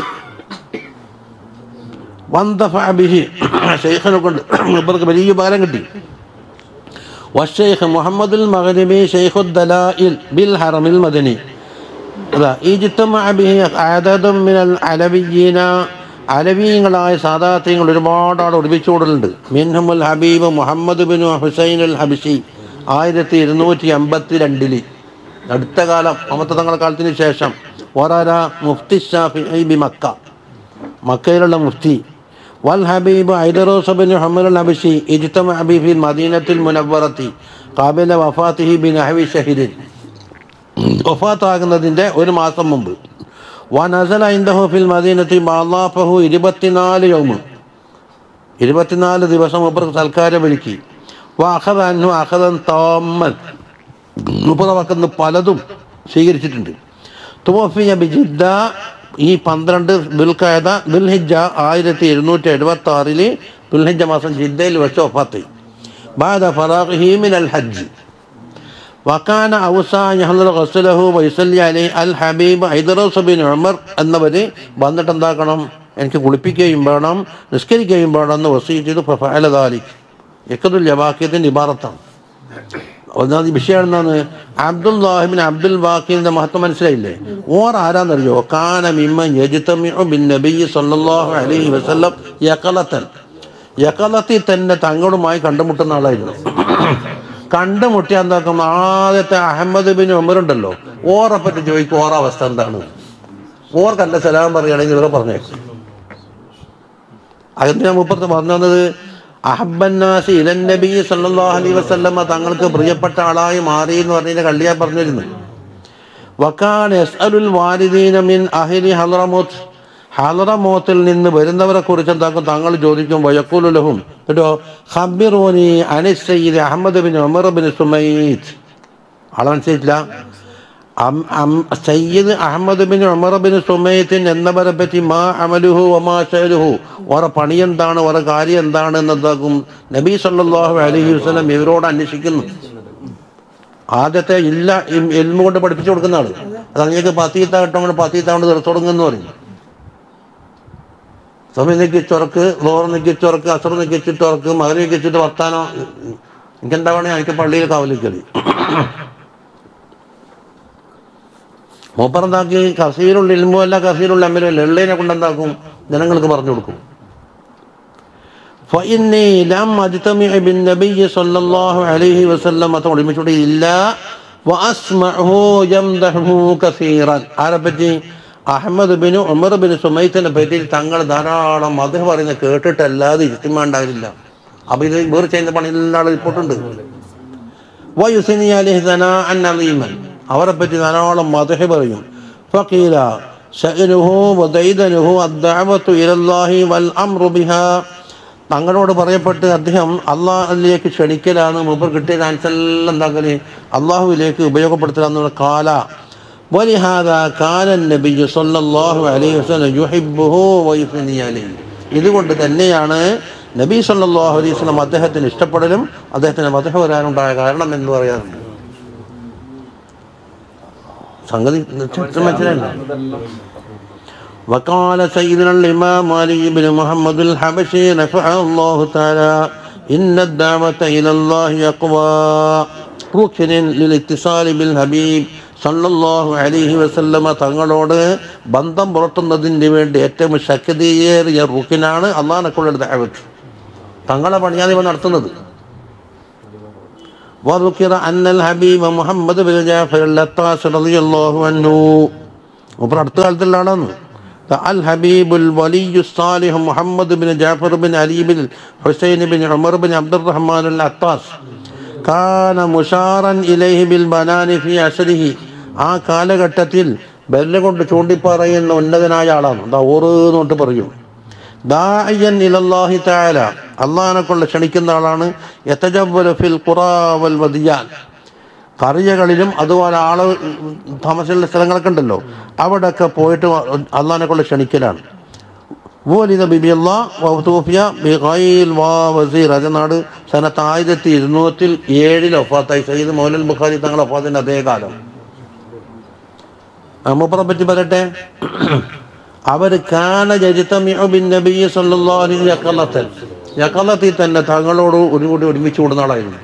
വന്തഫ ബിഹി ഷെയ്ഖിനെ കൊണ്ട് മൂപ്പർക്ക് വലിയ ഉപകാരം കിട്ടി والشيخ محمد المغربي شيخ الدلائل بالحرم المدني അതാ ഈജിത്തമ ബിഹി അദദും മിനൽ അലവിയീന അലവീങ്ങളായ സാദാത്യങ്ങൾ ഒരുപാട് ആൾ ഒരുമിച്ച് കൂടുന്നുണ്ട് മിൻഹമുൽ ഹബീബ് മുഹമ്മദ് ബിൻ ഹുസൈൻ അൽ ഹബിഷി ആയിരത്തി ഇരുന്നൂറ്റി അമ്പത്തി രണ്ടില് അടുത്ത കാലം അമത്ത തങ്ങളുടെ കാലത്തിന് ശേഷം ഒരാര മുഫ്തി ഷാഫി ബി മക്ക മക്കയിലുള്ള മുഫ്തി والحبيب عيدروس بن حمر الحبشي اجتمع به في المدينة المنورة قبل وفاته بنحو شهر വഫാത്താകുന്നതിൻ്റെ ഒരു മാസം മുമ്പ് വനസല ഇൻദഹു ഫിൽ മദീനത്തി ബാലാഫഹു ഇരുപത്തിനാല് യൗമ് ഇരുപത്തിനാല് ദിവസം മുപ്പർ സൽക്കാരം വിളിക്കി വാഹദ അന്നു അഹദൻ തോമ്മൻ മുപ്പത് വക്കുന്ന പലതും സ്വീകരിച്ചിട്ടുണ്ട് തുവഫിയ ബിജിദ്ദ ഈ പന്ത്രണ്ട് ദുൽഖായത ദുൽഹിജ ആയിരത്തി എഴുന്നൂറ്റി എഴുപത്തി ആറില് ദുൽഹിജ മാസം ജിദ്ദയിൽ വെച്ച് ഒഫാത്ത് ബാദ ഫറാഖിഹി മിൻ അൽ ഹജ്ജ് വക്കാന ഔസ യഹ്ദുൽ ഗസ്ലഹു വൈസല്ലി അലൈ അൽ ഹബീബ് ഹൈദറോസ് ബിൻ ഉമർ എന്നവർ വന്നിട്ട് എന്താക്കണം എനിക്ക് കുളിപ്പിക്കുകയും വേണം നിസ്കരിക്കുകയും വേണം എന്ന് വസീ ചെയ്ത് ഫലദാലി യക്കതുൽ ജവാക്യത്തിൻ്റെ ഇബാറത്താണ് ഒന്നാമത് വിഷയം എന്താണ് അബ്ദുല്ലാഹിബിൻ അബ്ദുൽ ബാക്കിന്റെ മഹത്വം മനസ്സിലായില്ലേ ഓർ ആരാന്നറിയോ കാന മിമ്മ യജ്തമിഉ ബിൻ നബി സല്ലല്ലാഹു അലൈഹി വസല്ലം യഖലത്തൻ യഖലത്തിൽ തന്നെ തങ്ങളുമായി കണ്ടുമുട്ടുന്ന ആളായിരുന്നു കണ്ടുമുട്ടിയ എന്താക്കും ആദ്യത്തെ അഹമ്മദ് ബിൻ ഉമർ ഉണ്ടല്ലോ ഓറെ പറ്റി ചോദിക്കും ഓറ അവസ്ഥ എന്താണ് ഓർ കണ്ട സലാം പറയുകയാണെങ്കിൽ ഇവരെ പറഞ്ഞേക്കും അതിന് മുപ്പത്ത് പറഞ്ഞു വന്നത് അഹബന്നാസി ഇലൻ നബി സല്ലല്ലാഹു അലൈഹി വസല്ലമ തങ്ങൾക്ക് പ്രിയപ്പെട്ട ആളായി മാറി എന്ന് പറഞ്ഞതിന്റെ കള്ളിയാ പറഞ്ഞിരുന്നു വക്കാൻ യസ്അലുൽ വാരിദീന മിൻ അഹ്ലി ഹദ്റമൗത്ത് ഹദ്റമൗത്തിൽ നിന്ന് വരുന്നവരെ കുറിച്ച് എന്താക്കും തങ്ങൾ ചോദിക്കും വയഖൂലു ലഹും കേട്ടോ ഖബിറൂനി അനിസ് സയ്യിദ് അഹമ്മദ് ബിൻ ഉമർ ബിൻ സുമൈത്ത് ആളെ മനസ്സിലായിട്ടില്ല അം- അം- സയ്യിദ് അഹമ്മദ് ബിൻ ഉമർ ബിൻ സുമൈത്തിൻ എന്നവരെ പറ്റി മാ അമലുഹു വമാ ശൈലുഹു ഓറെ പണി എന്താണ് ഓറെ കാര്യം എന്താണ് എന്നതാക്കും നബി സല്ലല്ലാഹു അലൈഹി വസല്ലം ഇവരോട് അന്വേഷിക്കുന്നു ആദ്യത്തെ ഇല്ല ഇം- എൽമ കൊണ്ട് പഠിപ്പിച്ചു കൊടുക്കുന്ന ആള് അത് അങ്ങേക്ക് പത്തീത്ത കിട്ടുമ്പോൾ പത്തീത്ത കൊണ്ട് തീർത്തു തുടങ്ങുന്നു പറയും സമയം നിക്കിച്ചുറക്ക് ലോർ നിക്കിച്ചുറക്ക് അസർ നിക്കിച്ചിട്ടുറക്ക് മകൻ നിക്കിച്ചിട്ട് വർത്താനോ എനിക്കെന്താവണേ എനിക്ക് പള്ളിയിൽ കാവലിക്കല് മൂപ്പറന്താക്കി കസീലുള്ള ഇൽമോ അല്ല കസീലുള്ള അമ്മലും അല്ല എള്ളേനെ കൊണ്ട് എന്താക്കും ജനങ്ങൾക്ക് പറഞ്ഞു കൊടുക്കും فإني لم أجتمع بالنبي صلى الله عليه وسلم തോളിമിച്ചൂടെ ഇല്ല وأسمعه يمدحه كثيرا ആരെ പറ്റി അഹമ്മദ് ബിൻ ഉമർ ബിൻ സുമൈത്തിനെ പറ്റി തങ്ങൾ ധാരാളം മധു പറയുന്ന കേട്ടിട്ടല്ലാതെ ഇരുത്തിമാണ്ടാകില്ല അപ്പൊ ഇത് വേറെ ചെയ്യുന്ന പണി എല്ലാ റിപ്പോർട്ടുണ്ട് വയുസിനി അലിഹ് സനാഅൻ അലീമൻ അവരെ പറ്റി ധാരാളം മധു പറയും ഫഖീല ശഅനുഹു വദൈദനുഹു അദ്ദഅവതു ഇലല്ലാഹി വൽ അംറു ബിഹാ തങ്ങളോട് പറയപ്പെട്ട് അദ്ദേഹം അള്ളാഹിലേക്ക് ക്ഷണിക്കലാണ് മുമ്പ് കിട്ടിയ ചാൻസ് എല്ലാം എന്താക്കല് അള്ളാഹുവിലേക്ക് ഉപയോഗപ്പെടുത്തലാന്നുള്ള കാല ولهذا كان النبي صلى الله عليه وسلم يحبه ويثني عليه ഇതുകൊണ്ട് തന്നെയാണ് നബി സല്ലല്ലാഹു അലൈഹി വസല്ലം അദ്ദേഹത്തിന് ഇഷ്ടപ്പെടലും അദ്ദേഹത്തിന് മതഹ വരാനുണ്ടായ കാരണം എന്ന് പറയാറുണ്ട് സംഗതി ചരിത്രം മനസ്സിലായില്ല وقال سيدنا الإمام علي بن محمد الحبشي رفعه الله تعالى إن الدعوة إلى الله أقوى ركن للاتصال بالحبيب സല്ലല്ലാഹു അലൈഹി വസല്ലമ തങ്ങളോട് ബന്ധം പുലർത്തുന്നതിന് വേണ്ടി ഏറ്റവും ശക്തിയേറിയ റുക്കിനാണ് അള്ളാഹിനെക്കുള്ള ദഅവത്ത് തങ്ങളെ പണിയാണ് ഇവ നടത്തുന്നത് وذكر أن الحبيب محمد بن جعفر اللطاس رضي الله عنه മൂപ്പർ അടുത്ത കാലത്തുള്ള ആളാണ് അൽ ഹബീബുൽ വലിയു സാലിഹ് മുഹമ്മദ് ബിൻ ജാഫർ ബിൻ അലി ബിൻ ഹുസൈൻ ബിൻ ഉമർ ബിൻ അബ്ദുറഹ്മാൻ അൽ അത്താസ് കാന മുഷാറൻ ഇലൈഹി ബിൽ ബനാനി ഫി അസരിഹി ആ കാലഘട്ടത്തിൽ ബെല്ല് കൊണ്ട് ചൂണ്ടിപ്പറയുന്ന ഉന്നതനായ ആളാണ് എന്താ ഓറ് തൊട്ട് പറയും ദാഇയൻ ഇലല്ലാഹി തആല അള്ളാഹിനെ കൊണ്ട് ക്ഷണിക്കുന്ന ആളാണ് യതജവ്വലു ഫിൽ ഖുറാ വൽ വദിയാൻ കറിയകളിലും അതുപോലെ ആള് താമസിക്കുന്ന സ്ഥലങ്ങളൊക്കെ ഉണ്ടല്ലോ അവിടെയൊക്കെ പോയിട്ട് അള്ളാഹിനെ കൊണ്ട് ക്ഷണിക്കലാണ് ولد ببي الله وتوفي بغير وزير അതനാട് സനത്ത് ആയിരത്തി ഇരുന്നൂറ്റിൽ ഏഴിൽ ഒഫാത്തായി സയ്യിദ് മൗലൽ ബുഖാരി തങ്ങൾ ഒഫാത്തിന്റെ അതേ കാലം മൂപ്പറെ പറ്റി പറയട്ടെ അവർ കാന ജജിതമിഉ ബിൻ നബി സല്ലല്ലാഹു അലൈഹി യഖലത്തൻ യഖലത്തിൽ തന്നെ തങ്ങളോട് ഒരു കൂടി ഒരുമിച്ച് കൂടുന്ന ആളായിരുന്നു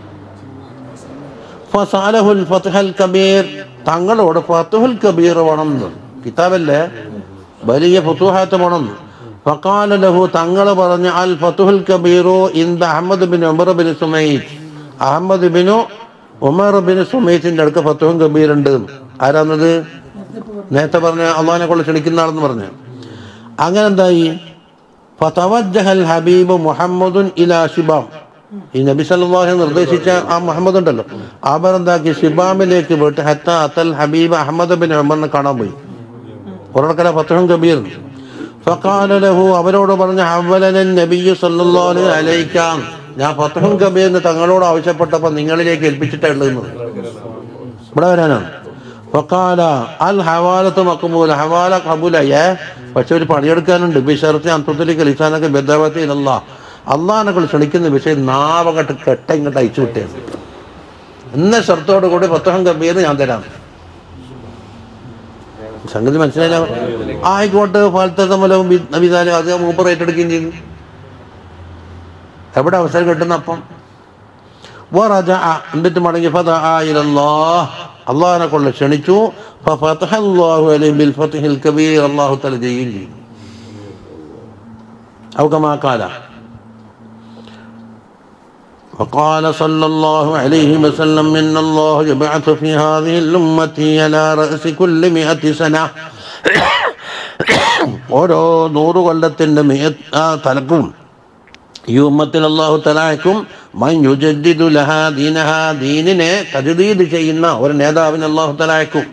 ഫസാലഹുൽ ഫത്ഹൽ കബീർ തങ്ങളോട് ഫത്ഹുൽ കബീർ വേണം എന്ന് കിതാബല്ലേ വലിയ ഫുത്തുഹാത്ത് വേണം ഫഖാല ലഹു തങ്ങൾ പറഞ്ഞ അൽ ഫതുഹുൽ കബീറു ഇന്ദ അഹമ്മദ് ബിൻ ഉമർ ബിൻ സുമൈത്ത് അഹമ്മദ് ബിനു ഉമർ ബിൻ സുമൈത്തിന്റെ അടുക്ക് ഫത്തുഹുൽ കബീർ ഉണ്ട് ആരാന്നത് നേരത്തെ പറഞ്ഞ അള്ളഹാനെ കൊണ്ട് ക്ഷണിക്കുന്ന ആളെന്ന് പറഞ്ഞു അങ്ങനെ എന്തായി ഫതവജ്ജഹൽ ഹബീബ് മുഹമ്മദുൻ ഇലാ ഷിബാം ഈ നബി സല്ലല്ലാഹു അലൈഹി നിർദ്ദേശിച്ച ആ മുഹമ്മദ് ഉണ്ടല്ലോ അവർ എന്താക്കി ഷിബാമിലേക്ക് പോയിട്ട് ഹത്ത അത്തൽ ഹബീബ് അഹമ്മദ് ബിൻ ഉമറിനെ കാണാൻ പോയി ഒരടക്കല ഫത്തഹും കബീർ ഫഖാല ലഹു അവരോട് പറഞ്ഞ ഹവ്വലനൻ നബിയ്യു സല്ലല്ലാഹു അലൈഹി അലൈക്കാം ഞാൻ ഫത്തഹും കബീറിന് തങ്ങളോട് ആവശ്യപ്പെട്ടപ്പോൾ നിങ്ങളിലേക്ക് ഏൽപ്പിച്ചിട്ടുള്ളതെന്ന് ഇവിടെ വരാനാണ് ഫക്കാല അൽ ഹവാലത്ത് മക്കുമൂല ഹവാല കബൂലയ്യേ പക്ഷെ ഒരു പണിയെടുക്കാനുണ്ട് ബിഷർത്തി അന്തത്തിലേക്ക് ലിസാനൊക്കെ ബദ്ധാവത്തി ഇല്ല അള്ളാഹിനെ കൊണ്ട് ക്ഷണിക്കുന്ന വിഷയം നാവകട്ട് കെട്ട ഇങ്ങോട്ട് അയച്ചു വിട്ടേന്ന് എന്ന ഷർത്തോട് കൂടി പുസ്തകം കമ്പിയത് ഞാൻ തരാം സംഗതി മനസ്സിലായില്ല ആയിക്കോട്ടെ ഫലത്തെ മൂലം നബിതാലും അത് മൂപ്പർ ഏറ്റെടുക്കുകയും ചെയ്തു എവിടെ അവസരം കിട്ടുന്ന അപ്പം ورجع എന്നിട്ട് മടങ്ങി فدعا الى الله അള്ളാഹിനെ കൊണ്ട് ക്ഷണിച്ചു ففتح الله عليه بالفتح الكبير الله تعالى ചെയ്യുകയും ചെയ്തു أو كما قال وقال صلى الله عليه وسلم إن الله يبعث في هذه الأمة على رأس كل مئة سنة ഓരോ നൂറ് കൊല്ലത്തിൻ്റെ മിയ ആ തലക്കും ഈ ഉമ്മത്തിൽ അള്ളാഹു തലാക്കും മൻ യുജദ്ദിദു ലഹാ ദീനഹാ ദീനിനെ തജ്ദീദ് ചെയ്യുന്ന ഒരു നേതാവിന് അള്ളാഹു തലാക്കും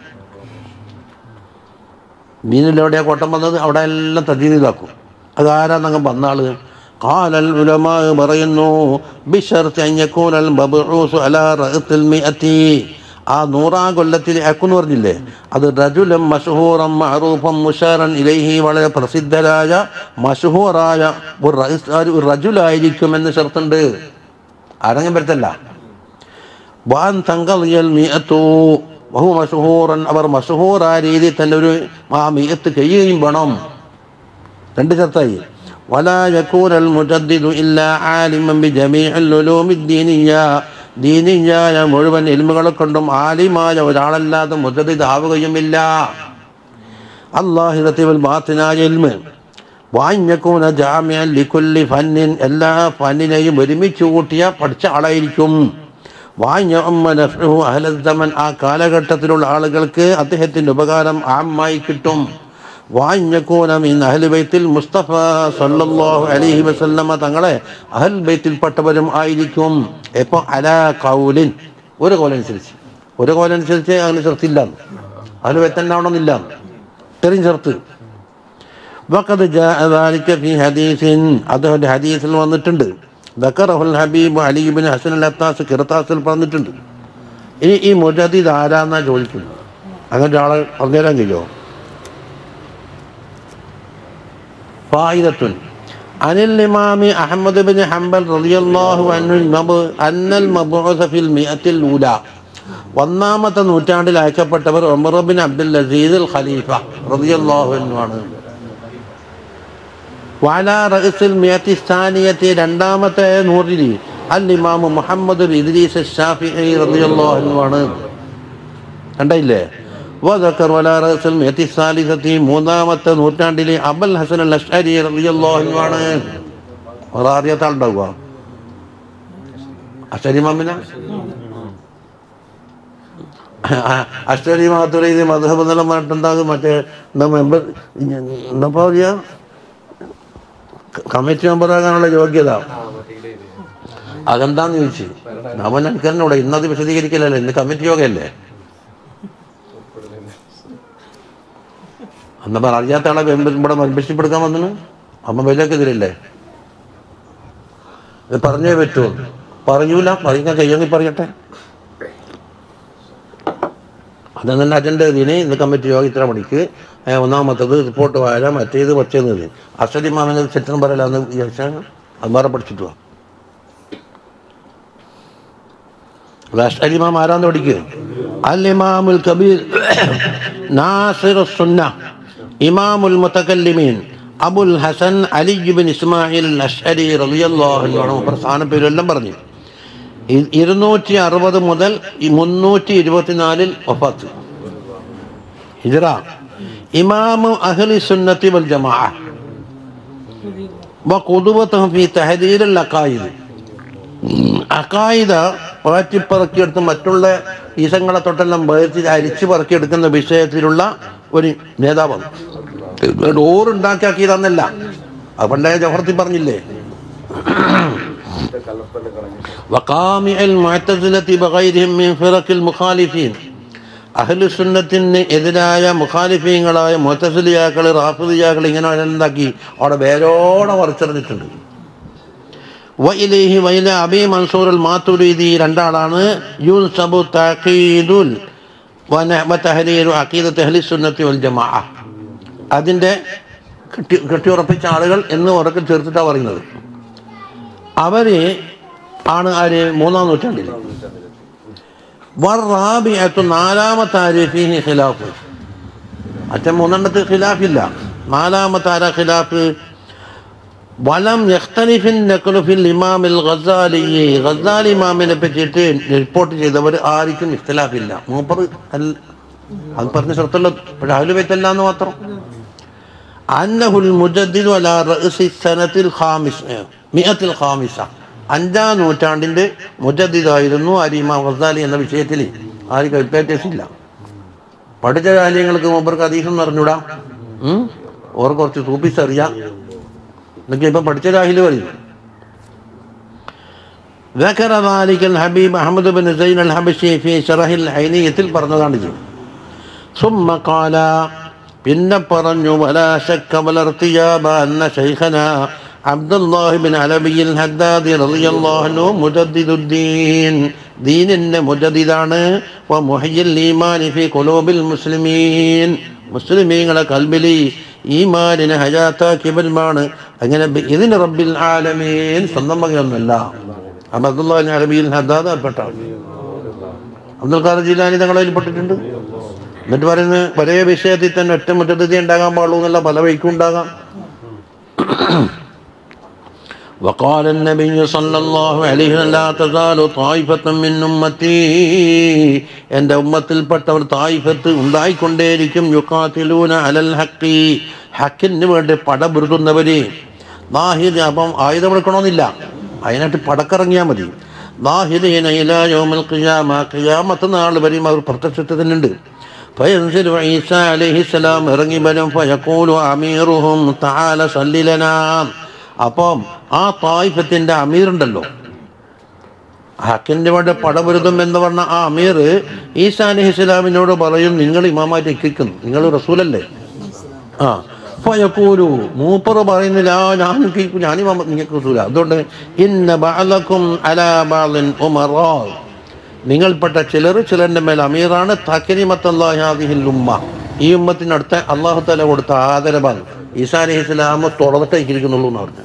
ദീനിലെവിടെയാ കോട്ടം വന്നത് അവിടെ എല്ലാം തജ്ദീദാക്കും അതാരാന്നങ്ങ് വന്ന ആള് കാലൽ ഉലമാ പറയുന്നു ബിഷർത്ത് അഞ്ഞക്കൂനൽ ബബൂസ് അലാ റഅത്തിൽ മിഅത്തി ആ നൂറാം കൊല്ലത്തിൽ അക്കുന്ന് പറഞ്ഞില്ലേ അത് റജുലം മഷഹൂറം മഅറൂഫം മുഷാറൻ ഇലൈഹി വളരെ പ്രസിദ്ധരായ മഷഹൂറായ ഒരു റഇസ്- ഒരു റജുലായിരിക്കുമെന്ന് ഷർത്തുണ്ട് ആരെങ്കിലും പറ്റല്ല വാൻ തങ്കറിയൽ മിയത്തു ബഹു മഷഹൂറൻ അവർ മഷഹൂറായ രീതിയിൽ തന്നെ ഒരു ആ മിയത്ത് കഴിയുകയും വേണം രണ്ട് ഷർത്തായി ولا يكون المجدد إلا عالما بجميع العلوم الدينية ദീനിയായ മുഴുവൻ ഇൽമുകളെ കൊണ്ടും ആലിമായ ഒരാളല്ലാതെ മുജദ്ദിദ് ആവുകയുമില്ല അള്ളാഹിറത്തിൽ ബാത്തിനായ ഇൽമ് വാഞ്ഞക്കൂന ജാമ്യൻ ലിക്കുല്ലി ഫന്നിൻ എല്ലാ ഫന്നിനെയും ഒരുമിച്ച് കൂട്ടിയ പഠിച്ച ആളായിരിക്കും വാഞ്ഞ അഹലസമൻ ആ കാലഘട്ടത്തിലുള്ള ആളുകൾക്ക് അദ്ദേഹത്തിൻ്റെ ഉപകാരം ആമായി കിട്ടും വാഞ്ഞക്കൂന മീൻ അഹൽ ബൈത്തിൽ മുസ്തഫ സല്ലല്ലാഹു അലൈഹി വസല്ലമ തങ്ങളെ അഹൽ ബൈത്തിൽപ്പെട്ടവരും ആയിരിക്കും എപ്പോൾ അലാ കൗലിൻ ഒരു കോലനുസരിച്ച് ഒരു കോലനുസരിച്ച് അങ്ങനെ ചെറുത്തില്ല അഹൽ ബൈത്തന്നാവണമെന്നില്ല ഇത്രയും ചെറുത്ത് وقد جاء ذلك في حديث അത് ഒരു ഹദീസിൽ വന്നിട്ടുണ്ട് ദക്കറഹുൽ ഹബീബ് അലി ബിൻ ഹസൻ അൽ അത്താസ് കിറത്താസിൽ പറഞ്ഞിട്ടുണ്ട് ഇനി ഈ മുജദ്ദിദ് ആരാന്നാ ചോദിക്കുന്നത് അങ്ങനെ ഒരാളെ പറഞ്ഞുതരാൻ കഴിയുമോ ഫായിദത്തുൻ അനിൽ ഇമാമി അഹമ്മദ് ബിൻ ഹംബൽ റളിയല്ലാഹു അൻഹു മബ- അന്നൽ മബ്ഊസ ഫിൽ മിഅത്തിൽ ഊല ഒന്നാമത്തെ നൂറ്റാണ്ടിൽ അയക്കപ്പെട്ടവർ ഉമർ ബിൻ അബ്ദുൽ അസീദ് അൽ ഖലീഫ റളിയല്ലാഹു അൻഹു ആണ് വാല റഹസിൽ മിയത്തി സ്ഥാനിയത്തെ രണ്ടാമത്തെ നൂറിൽ അൽ ഇമാമു മുഹമ്മദ് ഇദ്രീസ് ഷാഫിഈ റളിയല്ലാഹു അൻഹു ആണ് കണ്ടില്ലേ വദക്കർ വലാ റഹസിൽ മിയത്തി സാലിസത്തി മൂന്നാമത്തെ നൂറ്റാണ്ടിലെ അബൽ ഹസൻ അൽ അഷ്അരി റളിയല്ലാഹു അൻഹു ആണ് വേറെ അറിയാത്ത ആളുണ്ടാവുക അഷ്അരി മാമിന അഷ്അരി മാത്രമേ ഇത് മധുഹബ് എന്നെല്ലാം പറഞ്ഞിട്ടുണ്ടാകും മറ്റേ എന്താ മെമ്പർ എന്താ പറയാ കമ്മിറ്റി മെമ്പറാകാനുള്ള യോഗ്യത അതെന്താന്ന് ചോദിച്ചു അവൻ എനിക്കറിഞ്ഞൂടെ ഇന്നത് വിശദീകരിക്കലല്ലേ ഇന്ന് കമ്മിറ്റി യോഗയല്ലേ എന്നപ്പോ അറിയാത്ത ആളെ മെമ്പർ ഇവിടെ മെമ്പർഷിപ്പ് എടുക്കാൻ വന്നു അമ്മ വിലക്കെതിരല്ലേ ഇത് പറഞ്ഞേ പറ്റുമോ പറയൂല പറയാൻ കഴിയുമെങ്കിൽ പറയട്ടെ അത് തന്നെ അജണ്ട ഇതിന് ഇന്ന് കമ്മിറ്റി യോഗം ഇത്ര മണിക്ക് ഏ, ഒന്നാമത്തത് റിപ്പോർട്ട് വാഴ മറ്റേത് മറ്റേത് അസലി മാമിന് ചിത്രം പറയലാന്ന് വിചാരിച്ചാൽ അത് വേറെ പഠിച്ചിട്ട് വാ അലി മാം ആരാന്ന് പഠിക്കുക അൽ ഇമാമുൽ കബീർ നാസിർ സുന്ന ഇമാമുൽ മുത്തക്കല്ലിമീൻ അബുൽ ഹസൻ അലി ബിൻ ഇസ്മായിൽ അഷ്അരി റളിയല്ലാഹു അൻഹു ആണ് പ്രധാന പേരെല്ലാം പറഞ്ഞു ഇ- ഇരുന്നൂറ്റി അറുപത് മുതൽ ഈ മുന്നൂറ്റി ഇരുപത്തിനാലിൽ വഫാത്ത് ഹിജറ ഇമാമു അഹ്ലി സുന്നത്തി വൽ ജമാഅ വഖുദുവത്തുഹും ഫീ തഹദീരിൽ അഖായിദ് അഖായിദ പാറ്റിപ്പറക്കിയെടുത്ത് മറ്റുള്ള ഈസങ്ങളെ തൊട്ടെല്ലാം വേർതി അരിച്ചു പറക്കിയെടുക്കുന്ന വിഷയത്തിലുള്ള ഒരു നേതാവാണ് ഓറുണ്ടാക്കിയാക്കിയതെന്നല്ല അത് പണ്ടേ ജോഹർത്തി പറഞ്ഞില്ലേ وقامع المعتزلة بغيرهم من فرق المخالفين അഹ്ലു സുന്നത്തിന് എതിരായ മുഖാലിഫീങ്ങളായ മുത്തസലിയാക്കൾ റാഫിദിയാക്കൾ ഇങ്ങനെ എന്താക്കി അവിടെ വേരോടെ വറിച്ചെറിഞ്ഞിട്ടുണ്ട് വയിലേഹി വൈല അബി മൻസൂർ അൽ മാത്തുരീദി രണ്ടാളാണ് യൂൻ സബു തഖീദുൽ വതഹരീറു അഖീദത്ത് അഹ്ലി സുന്നത്തി വൽ ജമാഅ അതിൻ്റെ കെട്ടി കെട്ടിയുറപ്പിച്ച ആളുകൾ എന്ന് ഉറക്കെ ചേർത്തിട്ടാണ് പറയുന്നത് അവര് ആണ് ആര് മൂന്നാം നൂറ്റാണ്ടിൽ വറാബിയത്തു നാലാമത്തെ ആര് ഫീഹി ഖിലാഫ് അച്ഛൻ മൂന്നെണ്ണത്തിൽ ഖിലാഫില്ല നാലാമത്തെ ആരാ ഖിലാഫ് വലം യഖ്തലിഫിൻ നഖ്ലുഫിൽ ഇമാമിൽ ഗസാലി ഗസാലി ഇമാമിനെ പറ്റിയിട്ട് റിപ്പോർട്ട് ചെയ്തവർ ആർക്കും ഇഖ്തിലാഫില്ല മൂപ്പർ അൽ- അത് പറഞ്ഞ സ്ഥലത്തുള്ള പക്ഷെ അഹ്ലു ബൈത്തല്ല എന്ന് മാത്രം അന്നഹുൽ മുജദ്ദിദു അലാ റഅസി സനത്തിൽ ഖാമിസ് മിഅത്തിൽ ഖാമിസ അഞ്ചാം നൂറ്റാണ്ടിന്റെ മുജദ്ദിദായിരുന്നു അലിമാം ഗസാലി എന്ന വിഷയത്തിൽ ആർക്കും അഭിപ്രായത്തില്ല പഠിച്ച കാര്യങ്ങൾക്ക് മൂപ്പർക്ക് അതീസം നിറഞ്ഞൂടാ ഉം? ഓർ കുറച്ച് സൂപ്പിസ് അറിയാം എന്നൊക്കെ ഇപ്പൊ പഠിച്ച രാഹില് പറയും ذكر ذلك الحبيب أحمد بن زين الحبشي في شرح العينية പറഞ്ഞതാണ് ഇത് ثم قال പിന്നെ പറഞ്ഞു ولا شك ولا ارتياب أن شيخنا عبد الله بن علوي الحداد رضي الله عنه مجدد الدين ദീനിന്റെ മുജദിദാണ് വമുഹയ്യിൽ ഈമാനി ഫി ഖുലൂബിൽ മുസ്ലിമീൻ മുസ്ലിമീങ്ങളെ കൽബിലി ഈമാനിനെ ഹയാത്താക്കിയവരുമാണ് അങ്ങനെ ബി- ഇതിന് റബ്ബിൽ ആലമീൻ സ്വന്തം വകയൊന്നുമല്ല അപ്പൊ അബ്ദുല്ലാഹിൻ അറബിയിൽ ഹദ്ദാദ് പെട്ട അബ്ദുൽ ഖാദർ ജിലാനി തങ്ങളിൽ പെട്ടിട്ടുണ്ട് എന്നിട്ട് പറയുന്നത് ഒരേ വിഷയത്തിൽ തന്നെ ഒറ്റ മുറ്റത്തി ഉണ്ടാകാൻ പാടുള്ളൂ എന്നല്ല പല വഴിക്കും ഉണ്ടാകാം وقال النبي صلى الله عليه وسلم لا تزال طائفة من أمتي എൻ്റെ ഉമ്മത്തിൽപ്പെട്ടവർ തായിഫത്ത് ഉണ്ടായിക്കൊണ്ടേയിരിക്കും യുക്കാത്തിലൂന അലൽ ഹക്കി ഹക്കിന് വേണ്ടി പടപുരുതുന്നവര് നാഹിദ് അപ്പം ആയുധം എടുക്കണമെന്നില്ല അതിനായിട്ട് പടക്കിറങ്ങിയാൽ മതി നാഹിദീന ഇലാ യൗമൽ ഖിയാമ ഖിയാമത്ത് നാൾ വരെയും അവർ പ്രത്യക്ഷത്തിനുണ്ട് فينزل عيسى عليه السلام ഇറങ്ങി വരും فيقول أميرهم تعالى صل لنا അപ്പം ആ തായിഫത്തിന്റെ അമീർ ഉണ്ടല്ലോ ഹക്കിന്റെ വേണ്ടി പടപുരുതം എന്ന് പറഞ്ഞ ആ അമീർ ഈസാ അലഹി ഇസ്ലാമിനോട് പറയും നിങ്ങൾ ഇമാമായിട്ട് എത്തിക്കുന്നു നിങ്ങൾ റസൂലല്ലേ ആ ഫയക്കൂലു മൂപ്പർ പറയുന്നില്ല "ആ, ഞാൻ കേൾക്കും ഞാൻ ഇമാമ നിങ്ങൾക്ക് റസൂല അതുകൊണ്ട് ഇന്ന ബഅലക്കും അലാ ബഅലിൻ ഉമറാ നിങ്ങൾപ്പെട്ട ചിലർ ചിലരുടെ മേൽ അമീറാണ് തകരിമത്തല്ലാഹിൽ ഉമ്മ ഈ ഉമ്മത്തിനടുത്ത് അള്ളാഹു തല കൊടുത്ത ആദരവാണ് ഈസാ അലഹി ഇസ്ലാം തുറന്നിട്ടേ ഇരിക്കുന്നുള്ളൂ എന്ന് പറഞ്ഞു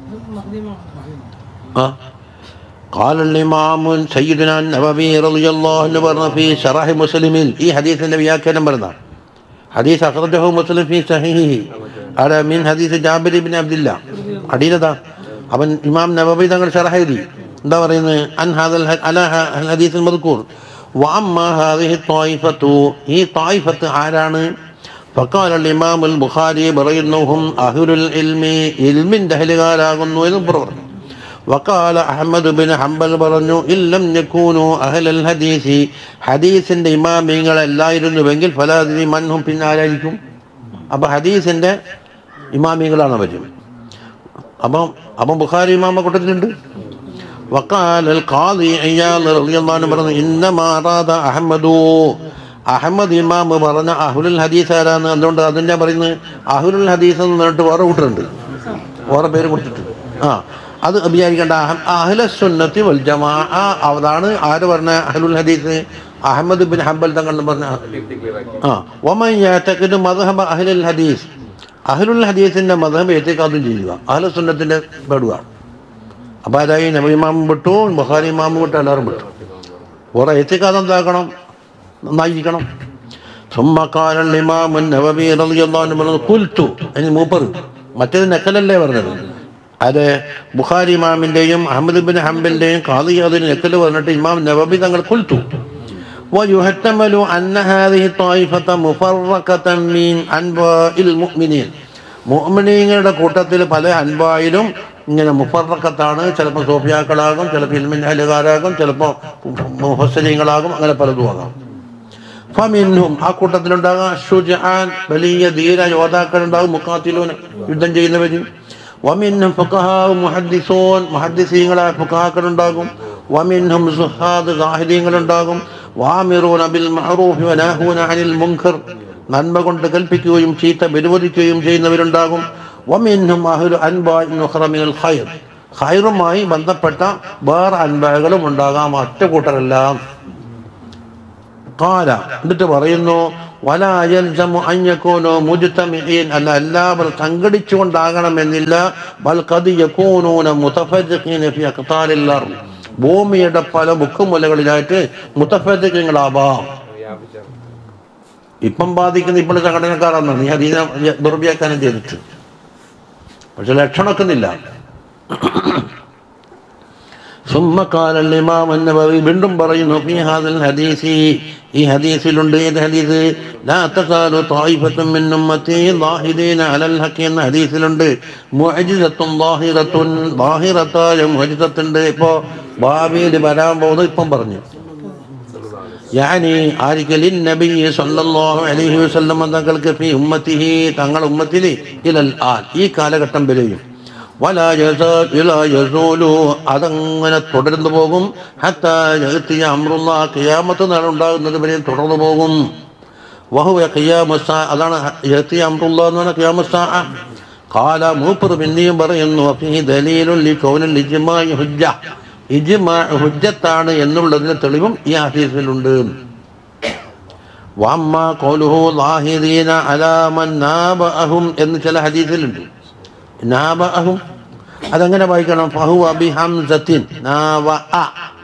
ആ قال الإمام سيدنا النبوي رضي الله عنه برنا في شرح مسلم ഈ ഹദീസിന്റെ വ്യാഖ്യാനം പറഞ്ഞ ഹദീസ് അഖ്റജഹു മുസ്ലിം ഫി സഹീഹിഹി على من حديث ജാബിർ ഇബ്നു അബ്ദുല്ല അടിയിലതാ അവൻ ഇമാം നബവി തങ്ങൾ ഷറഹ് എഴുതി എന്താ പറയുന്നത് അൻ ഹാദൽ ഹ- അല ഹ- അൽ ഹദീസ് മദ്കൂർ وأما هذه الطائفة ഈ طائفة ആരാണ് فقال الإمام البخاري പറയുന്നهم أهل العلم ഇൽമിന്റെ അഹലുകാരാകുന്നു എന്ന് പറഞ്ഞു وقال أحمد بن حنبل പറഞ്ഞു ഇല്ലം യകൂനു അഹ്ലൽ ഹദീസി ഹദീസിന്റെ ഇമാമിങ്ങളല്ലായിരുന്നുവെങ്കിൽ ഫലാദിനി മൻഹും പിന്നാലായിരിക്കും അപ്പൊ ഹദീസിന്റെ ഇമാമിങ്ങളാണ് അവരും അപ്പം അപ്പം ബുഖാരി ഇമാമ കൂട്ടത്തിലുണ്ട് وقال القاضي عياض رضي الله عنه പറഞ്ഞു إنما أراد أحمد അഹമ്മദ് ഇമാം പറഞ്ഞ അഹുലുൽ ഹദീസ് ആരാന്ന് അതുകൊണ്ട് അതിൻ്റെ പറയുന്നത് അഹുലുൽ ഹദീസ് എന്ന് പറഞ്ഞിട്ട് വേറെ കൂട്ടരുണ്ട് വേറെ പേര് കൊടുത്തിട്ട് ആ അത് വിചാരിക്കേണ്ട അഹ- അഹ്ല സുന്നത്തി വൽ ജമാ അതാണ് ആര് പറഞ്ഞ അഹ്ലുൽ ഹദീസ് അഹമ്മദ് ബിൻ ഹംബൽ തങ്ങൾ എന്ന് പറഞ്ഞ ആ ഒമൻ യഅ്തഖിദു മദ്ഹബ അഹ്ലുൽ ഹദീസ് അഹ്ലുൽ ഹദീസിന്റെ മദ്ഹബ് ഏത്തേക്കാതും ചെയ്യുക അഹ്ല സുന്നത്തിന്റെ പെടുക അപ്പോൾ അതായി നബി ഇമാമും വിട്ടു ബുഖാരി ഇമാമും വിട്ടു എല്ലാവരും വിട്ടു വേറെ ഏത്തേക്കാതം എന്താക്കണം നന്നായിരിക്കണം ثم قال الإمام النووي رضي الله عنه പറഞ്ഞു കുൽത്തു അതിന് മൂപ്പർ മറ്റേത് നക്കലല്ലേ പറഞ്ഞത് അത് ബുഖാരി ഇമാമിൻ്റെയും അഹമ്മദ് ബിൻ ഹംബലിൻ്റെയും കാതി അതിന് നക്കൽ പറഞ്ഞിട്ട് ഇമാം നവബി തങ്ങൾ കുൽത്തു ويحتمل أن هذه الطائفة مفرقة من أنواع المؤمنين മുഅ്മിനീങ്ങളുടെ കൂട്ടത്തിൽ പല അൻപായിലും ഇങ്ങനെ മുഫറക്കത്താണ് ചിലപ്പോൾ സോഫിയാക്കളാകും ചിലപ്പോൾ ഇൽമിൻ അലുകാരാകും ചിലപ്പോൾ മുഹസ്സലീങ്ങളാകും അങ്ങനെ പലതും ആകാം ഫമിൻഹും ആ കൂട്ടത്തിലുണ്ടാകാം ഷുജാൻ വലിയ ധീര യോദ്ധാക്കളുണ്ടാകും മുക്കാത്തിലൂന് യുദ്ധം ചെയ്യുന്നവര് വമിന്നും ഫുഖഹാവ് മുഹദ്ദിസൂൻ മുഹദ്ദിസീങ്ങളായ ഫുഖഹാക്കളുണ്ടാകും വമിൻഹും സുഹാദ് സാഹിദീങ്ങളുണ്ടാകും വാമിറൂന ബിൽ മഅറൂഫി വനാഹൂന അനിൽ മുൻകർ നന്മ കൊണ്ട് കൽപ്പിക്കുകയും ചീത്ത വിരോധിക്കുകയും ചെയ്യുന്നവരുണ്ടാകും വമിൻഹും അഹ്ലു അൻബാഇൻ ഉഖറ മിനൽ ഖൈർ ഖൈറുമായി ബന്ധപ്പെട്ട വേറെ അൻബകളും ഉണ്ടാകാം ഒറ്റ കൂട്ടരെല്ലാം കാല എന്നിട്ട് പറയുന്നു വലായൽജമു അഞ്ഞക്കോനോ മുജ്തമിഈൻ അല്ല എല്ലാവരും സംഘടിച്ചുകൊണ്ടാകണമെന്നില്ല ബൽ ഖദ് യകൂനൂന മുതഫജ്ജിഖീന ഫി അഖ്താരിൽ അർദ് ഭൂമിയുടെ പല മുക്കുമുലകളിലായിട്ട് മുതഫജ്ജിഖീങ്ങളാവാം ഇപ്പം ബാധിക്കുന്ന ഇപ്പോഴും സംഘടനക്കാരാണ് നീ അതീന ദുർവ്യാഖ്യാനം ചെയ്തിട്ട് പക്ഷെ ലക്ഷണമൊക്കുന്നില്ല ثم قال الإمام النووي വീണ്ടും പറയുന്നു في هذا الحديث ഈ ഹദീസിലുണ്ട് ഏത് ഹദീസ് لا تزال طائفة من أمتي ظاهرين على الحق എന്ന ഹദീസിലുണ്ട് മുഅജിസത്തുൻ ظاهرة ظاهرത്തായ മുഅജിസത്തുണ്ട് ഇപ്പോ ഭാവിയിൽ വരാൻ പോകുന്നത് ഇപ്പം പറഞ്ഞു യാനി ആരിക്കലിൻ നബി സല്ലല്ലാഹു അലൈഹി വസല്ലം തങ്ങൾക്ക് ഫി ഉമ്മത്തിഹി തങ്ങൾ ഉമ്മത്തിൽ ഇലൽ ആൻ ഈ കാലഘട്ടം വരെയും വലാ യസാ- ഇലാ യസൂലു അതങ്ങനെ തുടർന്നു പോകും ഹത്താ യഅ്തിയ അംറുല്ലാ ഖിയാമത്ത് നാൾ ഉണ്ടാകുന്നത് വരെ തുടർന്നു പോകും വഹുവ ഖിയാമസ്സ അതാണ് യഅ്തിയ അംറുല്ലാ എന്ന് പറഞ്ഞ ഖിയാമസ്സ ഖാല മൂപ്പർ പിന്നെയും പറയുന്നു ഫീ ദലീലുൻ ലികൗനിൽ ഇജ്മാഇ ഹുജ്ജ ഇജ്മാ ഹുജ്ജത്താണ് എന്നുള്ളതിന് തെളിവും ഈ ഹദീസിലുണ്ട് വമ്മ ഖൗലുഹു ലാഹിദീന അലാ മൻ നാബഅഹും എന്ന് ചില ഹദീസിലുണ്ട് നാബഅഹും അതെങ്ങനെ വായിക്കണം ഫഹുവ ബി ഹംസത്തിൻ നാവഅ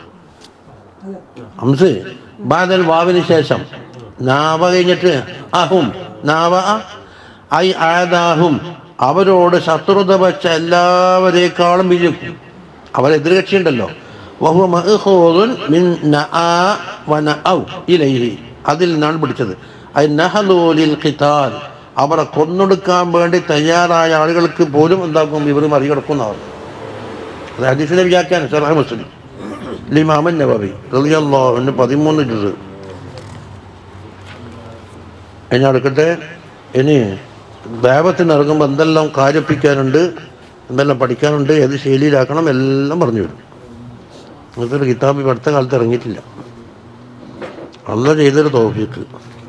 ഹംസ് ബാദൽ വാവിന് ശേഷം നാവ കഴിഞ്ഞിട്ട് അഹും നാവഅ ഐ ആദാഹും അവരോട് ശത്രുത വച്ച എല്ലാവരേക്കാളും വിജയം അവരെതിർ കക്ഷിയുണ്ടല്ലോ വഹുവ മഅഖൂദുൻ മിൻ നആ വനഔ ഇലൈഹി അതിൽ നിന്നാണ് പിടിച്ചത് ഐ നഹലൂലിൽ ഖിതാൽ അവരെ കൊന്നൊടുക്കാൻ വേണ്ടി തയ്യാറായ ആളുകൾക്ക് പോലും എന്താക്കും ഇവർ മറികടക്കുന്നവർ അത് ഹദീസിനെ വ്യാഖ്യാനം സലഹ മുസ്ലിം ലിമാമൻ നബവി റളിയല്ലാഹു പതിമൂന്ന് ജുസ് ഇനി അടുക്കട്ടെ ഇനി ദേവത്തിന് ഇറങ്ങുമ്പോൾ എന്തെല്ലാം കാര്യപ്പിക്കാനുണ്ട് എന്തെല്ലാം പഠിക്കാനുണ്ട് ഏത് ശൈലിയിലാക്കണം എല്ലാം പറഞ്ഞു വരും അങ്ങനത്തെ ഒരു കിതാബ് ഇപ്പം അടുത്ത കാലത്ത് ഇറങ്ങിയിട്ടില്ല അല്ല ചെയ്തൊരു തോഫിക്ക്